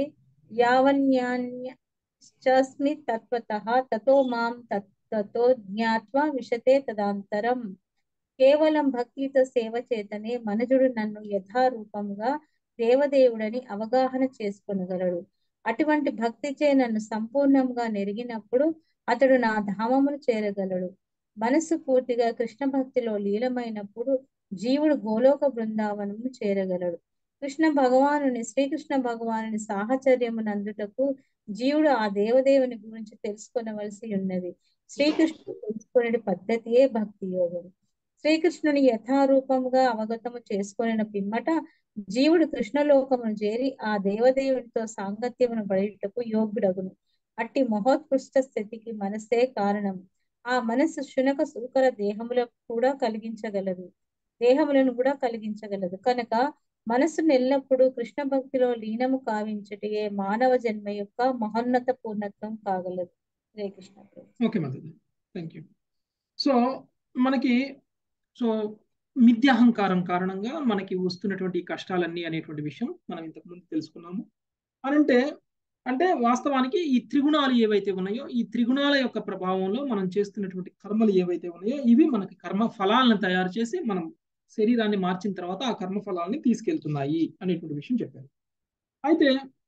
యావన్యాన్యస్మి తత్వతః తతో మాం తత్వతో జ్ఞాత్వా విశతే తదాంతరం కేవలం భక్తితో సేవ చేతనే మనుజుడు నన్ను యథారూపంగా దేవదేవుడని అవగాహన చేసుకొనగలడు అటువంటి భక్తిచే నన్ను సంపూర్ణంగా నెరిగినప్పుడు అతడు నా ధామమును చేరగలడు మనస్సు పూర్తిగా కృష్ణ భక్తిలో లీలమైనప్పుడు జీవుడు గోలోక బృందావనమును చేరగలడు కృష్ణ భగవానుని శ్రీకృష్ణ భగవానుని సాహచర్యమునందుటకు జీవుడు ఆ దేవదేవుని గురించి తెలుసుకొనవలసి ఉన్నది శ్రీకృష్ణుడు తెలుసుకునే పద్ధతియే భక్తి యోగం శ్రీకృష్ణుని యథారూపముగా అవగతము చేసుకొనిన పిమ్మట జీవుడు కృష్ణలోకమును చేరి ఆ దేవదేవునితో సాంగత్యమును పడేటకు యోగ్యుడగును అట్టి మహోత్కృష్ట స్థితికి మనసే కారణం ఆ మనస్సు శునక సూకర దేహములకు కూడా కలిగించగలదు దేహములను కూడా కలిగించగలదు కనుక మనస్సును ఎల్లప్పుడూ కృష్ణ భక్తిలో లీనము కావించటే మానవ జన్మ యొక్క మహోన్నత పూర్ణత్వం కాగలదు హరే కృష్ణ ప్రభు okay Madhav thank you so మనకి సో మిథ్యాహంకారం కారణంగా మనకి వస్తున్నటువంటి ఈ కష్టాలన్నీ అనేటువంటి విషయం మనం ఇంతకు ముందు తెలుసుకున్నాము అనంటే అంటే వాస్తవానికి ఈ త్రిగుణాలు ఏవైతే ఉన్నాయో ఈ త్రిగుణాల యొక్క ప్రభావంలో మనం చేస్తున్నటువంటి కర్మలు ఏవైతే ఉన్నాయో ఇవి మనకి కర్మ ఫలాలను తయారు చేసి మనం శరీరాన్ని మార్చిన తర్వాత ఆ కర్మ ఫలాలని తీసుకెళ్తున్నాయి అనేటువంటి విషయం చెప్పారు అయితే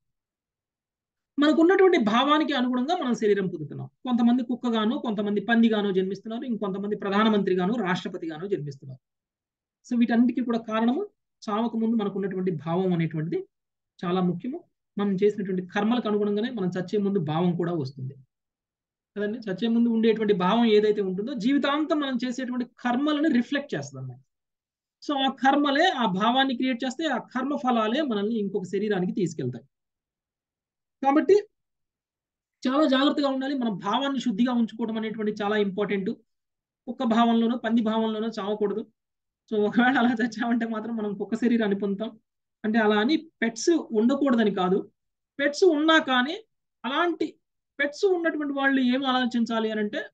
మనకు ఉన్నటువంటి భావానికి అనుగుణంగా మనం శరీరం పొందుతున్నాం కొంతమంది కుక్కగాను కొంతమంది పందిగాను జన్మిస్తున్నారు ఇంకొంతమంది ప్రధానమంత్రిగాను రాష్ట్రపతిగాను జన్మిస్తున్నారు సో వీటన్నిటికీ కూడా కారణము చావక ముందు మనకు ఉన్నటువంటి భావం అనేటువంటిది చాలా ముఖ్యము మనం చేసినటువంటి కర్మలకు అనుగుణంగానే మనం చచ్చే ముందు భావం కూడా వస్తుంది కదండి చచ్చే ముందు ఉండేటువంటి భావం ఏదైతే ఉంటుందో జీవితాంతం మనం చేసేటువంటి కర్మలను రిఫ్లెక్ట్ చేస్తుంది అన్నమాట సో ఆ కర్మలే ఆ భావాన్ని క్రియేట్ చేస్తే ఆ కర్మ ఫలాలే మనల్ని ఇంకొక శరీరానికి తీసుకెళ్తాయి కాబట్టి చాలా జాగ్రత్తగా ఉండాలి మన భావాన్ని శుద్ధిగా ఉంచుకోవడం అనేటువంటి చాలా ఇంపార్టెంట్ కుక్క భావంలోనో పంది భావంలోనో చావకూడదు సో ఒకవేళ అలా చచ్చామంటే మాత్రం మనం కుక్క శరీరాన్ని పొందుతాం అంటే అలా అని పెట్స్ ఉండకూడదని కాదు పెట్స్ ఉన్నా కానీ అలాంటి పెట్స్ ఉన్నటువంటి వాళ్ళు ఏం ఆలోచించాలి అని అంటే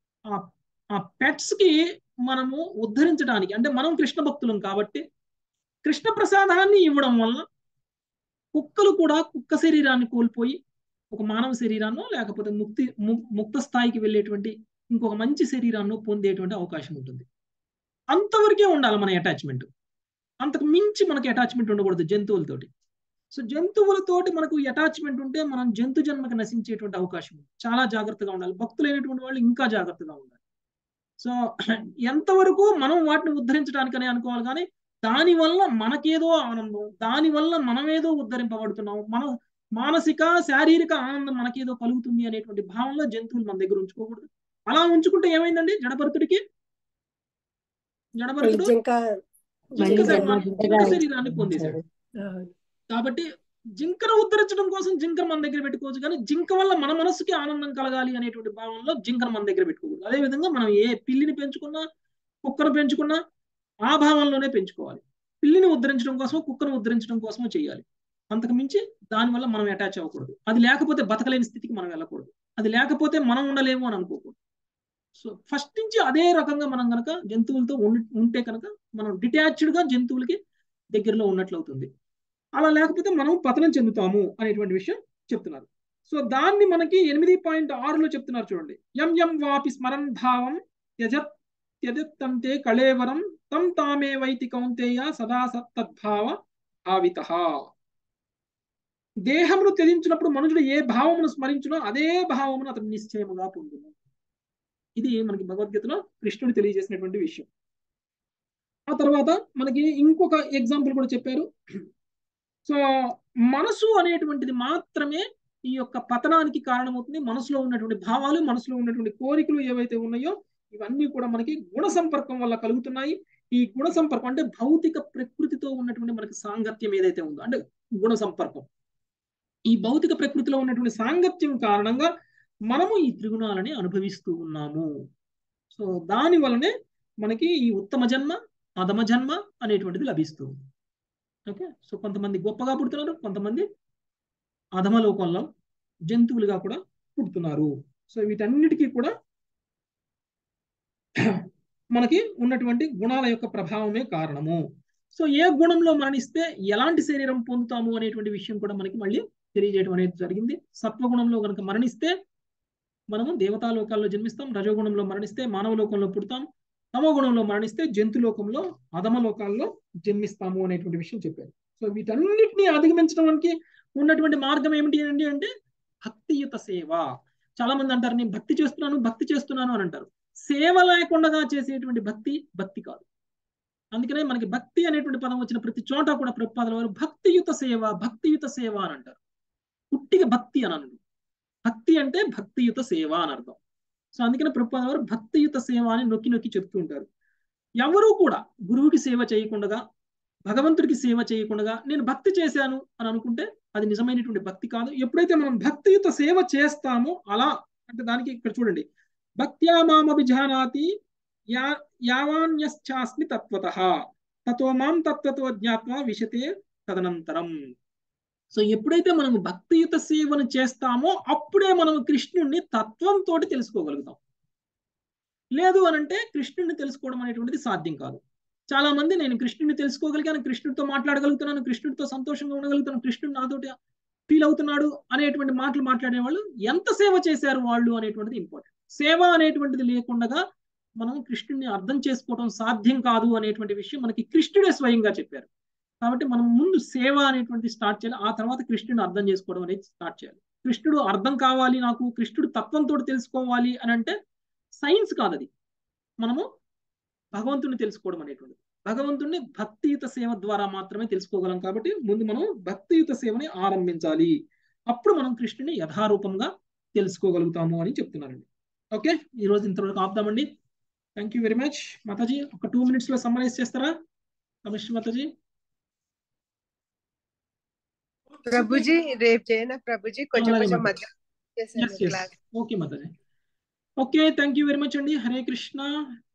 ఆ పెట్స్ కి మనము ఉద్ధరించడానికి అంటే మనం కృష్ణ భక్తులం కాబట్టి కృష్ణ ప్రసాదాన్ని ఇవ్వడం వల్ల కుక్కలు కూడా కుక్క శరీరాన్ని కోల్పోయి ఒక మానవ శరీరాన్నో లేకపోతే ముక్తి ముక్త స్థాయికి వెళ్ళేటువంటి ఇంకొక మంచి శరీరాన్ని పొందేటువంటి అవకాశం ఉంటుంది అంతవరకే ఉండాలి మన అటాచ్మెంట్ అంతకు మించి మనకి అటాచ్మెంట్ ఉండకూడదు జంతువులతోటి సో జంతువులతోటి మనకు అటాచ్మెంట్ ఉంటే మనం జంతు జన్మకి నశించేటువంటి అవకాశం ఉంది చాలా జాగ్రత్తగా ఉండాలి భక్తులైనటువంటి వాళ్ళు ఇంకా జాగ్రత్తగా ఉండాలి సో ఎంతవరకు మనం వాటిని ఉద్ధరించడానికనే అనుకోవాలి కానీ దానివల్ల మనకేదో ఆనందం దానివల్ల మనమేదో ఉద్ధరింపబడుతున్నాం మన మానసిక శారీరక ఆనందం మనకేదో కలుగుతుంది అనేటువంటి భావంలో జంతువులు మన దగ్గర ఉంచుకోకూడదు అలా ఉంచుకుంటే ఏమైందండి జడభరతుడికి జడభరతుడు జింక శరీరాన్ని పొందేశాడు కాబట్టి జింకను ఉద్ధరించడం కోసం జింకను మన దగ్గర పెట్టుకోవచ్చు కానీ జింక వల్ల మన మనసుకి ఆనందం కలగాలి అనేటువంటి భావంలో జింకను మన దగ్గర పెట్టుకోకూడదు అదేవిధంగా మనం ఏ పిల్లిని పెంచుకున్నా కుక్కను పెంచుకున్నా ఆ భావంలోనే పెంచుకోవాలి పిల్లిని ఉద్ధరించడం కోసమో కుక్కను ఉద్ధరించడం కోసమో చేయాలి అంతకు మించి దానివల్ల మనం అటాచ్ అవ్వకూడదు అది లేకపోతే బతకలేని స్థితికి మనం వెళ్ళకూడదు అది లేకపోతే మనం ఉండలేము అని అనుకోకూడదు సో ఫస్ట్ నుంచి అదే రకంగా మనం కనుక జంతువులతో ఉంటే కనుక మనం డిటాచ్డ్గా జంతువులకి దగ్గరలో ఉన్నట్లు అవుతుంది అలా లేకపోతే మనం పతనం చెందుతాము అనేటువంటి విషయం చెప్తున్నారు సో దాన్ని మనకి ఎనిమిది పాయింట్ ఆరులో చెప్తున్నారు చూడండి ఎం ఎం వాపి స్మరన్ భావం త్యజత్ త్యజత్తంతే కళేవరం తం తామే వైతి కౌంతేయ సదా సత్తద్భావ భావిత దేహమును త్యజించినప్పుడు మనుషుడు ఏ భావమును స్మరించునో అదే భావమును అతను నిశ్చయముగా పొందును ఇది మనకి భగవద్గీతలో కృష్ణుడు తెలియజేసినటువంటి విషయం ఆ తర్వాత మనకి ఇంకొక ఎగ్జాంపుల్ కూడా చెప్పారు సో మనసు అనేటువంటిది మాత్రమే ఈ యొక్క పతనానికి కారణమవుతుంది మనసులో ఉన్నటువంటి భావాలు మనసులో ఉన్నటువంటి కోరికలు ఏవైతే ఉన్నాయో ఇవన్నీ కూడా మనకి గుణ సంపర్కం వల్ల కలుగుతున్నాయి ఈ గుణ సంపర్కం అంటే భౌతిక ప్రకృతితో ఉన్నటువంటి మనకి సాంగత్యం ఏదైతే ఉందో అంటే గుణ సంపర్కం ఈ భౌతిక ప్రకృతిలో ఉన్నటువంటి సాంగత్యం కారణంగా మనము ఈ త్రిగుణాలని అనుభవిస్తూ ఉన్నాము సో దాని వలనే మనకి ఈ ఉత్తమ జన్మ అధమ జన్మ అనేటువంటిది లభిస్తుంది ఓకే సో కొంతమంది గొప్పగా పుడుతున్నారు కొంతమంది అధమ లోకంలో జంతువులుగా కూడా పుడుతున్నారు సో వీటన్నిటికీ కూడా మనకి ఉన్నటువంటి గుణాల యొక్క ప్రభావమే కారణము సో ఏ గుణంలో మరణిస్తే ఎలాంటి శరీరం పొందుతాము అనేటువంటి విషయం కూడా మనకి మళ్ళీ తెలియజేయడం అనేది జరిగింది సత్వగుణంలో కనుక మరణిస్తే మనము దేవతా లోకాల్లో జన్మిస్తాం రజోగుణంలో మరణిస్తే మానవ లోకంలో పుడతాం తమో గుణంలో మరణిస్తే జంతు లోకంలో అధమ లోకాల్లో జన్మిస్తాము అనేటువంటి విషయం చెప్పారు సో వీటన్నిటిని అధిగమించడానికి ఉన్నటువంటి మార్గం ఏమిటి అండి అంటే భక్తియుత సేవ చాలా మంది అంటారు నేను భక్తి చేస్తున్నాను భక్తి చేస్తున్నాను అని అంటారు సేవ లేకుండా చేసేటువంటి భక్తి భక్తి కాదు అందుకనే మనకి భక్తి అనేటువంటి పదం వచ్చిన ప్రతి చోట కూడా ప్రభుపాదుల వారు భక్తియుత సేవ భక్తియుత సేవ అని అంటారు పుట్టిగా భక్తి అని అనరు భక్తి అంటే భక్తియుత సేవ అని అర్థం సో అందుకనే ప్రభుపాదుల వారు భక్తియుత సేవ అని నొక్కి నొక్కి చెప్తూ ఉంటారు ఎవరూ కూడా గురువుకి సేవ చేయకుండా భగవంతుడికి సేవ చేయకుండా నేను భక్తి చేశాను అని అనుకుంటే అది నిజమైనటువంటి భక్తి కాదు ఎప్పుడైతే మనం భక్తియుత సేవ చేస్తామో అలా అంటే దానికి ఇక్కడ చూడండి భక్త్యా మామభిజానాతి యా యావాన్యశ్చాస్మి తత్వత తతో మాం తత్వతో జ్ఞాత్వా విశతే తదనంతరం సో ఎప్పుడైతే మనం భక్తియుత సేవను చేస్తామో అప్పుడే మనం కృష్ణుణ్ణి తత్వంతో తెలుసుకోగలుగుతాం లేదు అనంటే కృష్ణుడిని తెలుసుకోవడం అనేటువంటిది సాధ్యం కాదు చాలా మంది నేను కృష్ణుడిని తెలుసుకోగలిగాను కృష్ణుడితో మాట్లాడగలుగుతున్నాను కృష్ణుడితో సంతోషంగా ఉండగలుగుతాను కృష్ణుడు నాతోటి ఫీల్ అవుతున్నాడు అనేటువంటి మాటలు మాట్లాడే వాళ్ళు ఎంత సేవ చేశారు వాళ్ళు అనేటువంటిది ఇంపార్టెంట్ సేవ అనేటువంటిది లేకుండా మనం కృష్ణుడిని అర్థం చేసుకోవడం సాధ్యం కాదు అనేటువంటి విషయం మనకి కృష్ణుడే స్వయంగా చెప్పారు కాబట్టి మనం ముందు సేవ అనేటువంటి స్టార్ట్ చేయాలి ఆ తర్వాత కృష్ణుడిని అర్థం చేసుకోవడం అనేది స్టార్ట్ చేయాలి కృష్ణుడు అర్థం కావాలి నాకు కృష్ణుడు తత్వంతో తెలుసుకోవాలి అని అంటే సైన్స్ కాదు అది మనము భగవంతుని తెలుసుకోవడం అనేటువంటిది భగవంతుడిని భక్తియుత సేవ ద్వారా మాత్రమే తెలుసుకోగలం కాబట్టి ముందు మనం భక్తియుత సేవని ఆరంభించాలి అప్పుడు మనం కృష్ణుని యథారూపంగా తెలుసుకోగలుగుతాము అని చెప్తున్నారండి ఓకే ఈ రోజు ఇంతవరకు ఆపుదామండి థ్యాంక్ యూ వెరీ మచ్ మాతాజీ ఒక టూ మినిట్స్ లో సమ్మరైజ్ చేస్తారా రమేష్ మాతాజీ ప్రభుజీ రేపు చేయనా ప్రభుజీ కొంచెం అలాగే కొంచెం మాతాజీ. మధ్య చేశాను ఎస్ ఎస్ క్లాస్ ఓకే మాతాజీ okay thank you very much అండి హరే కృష్ణ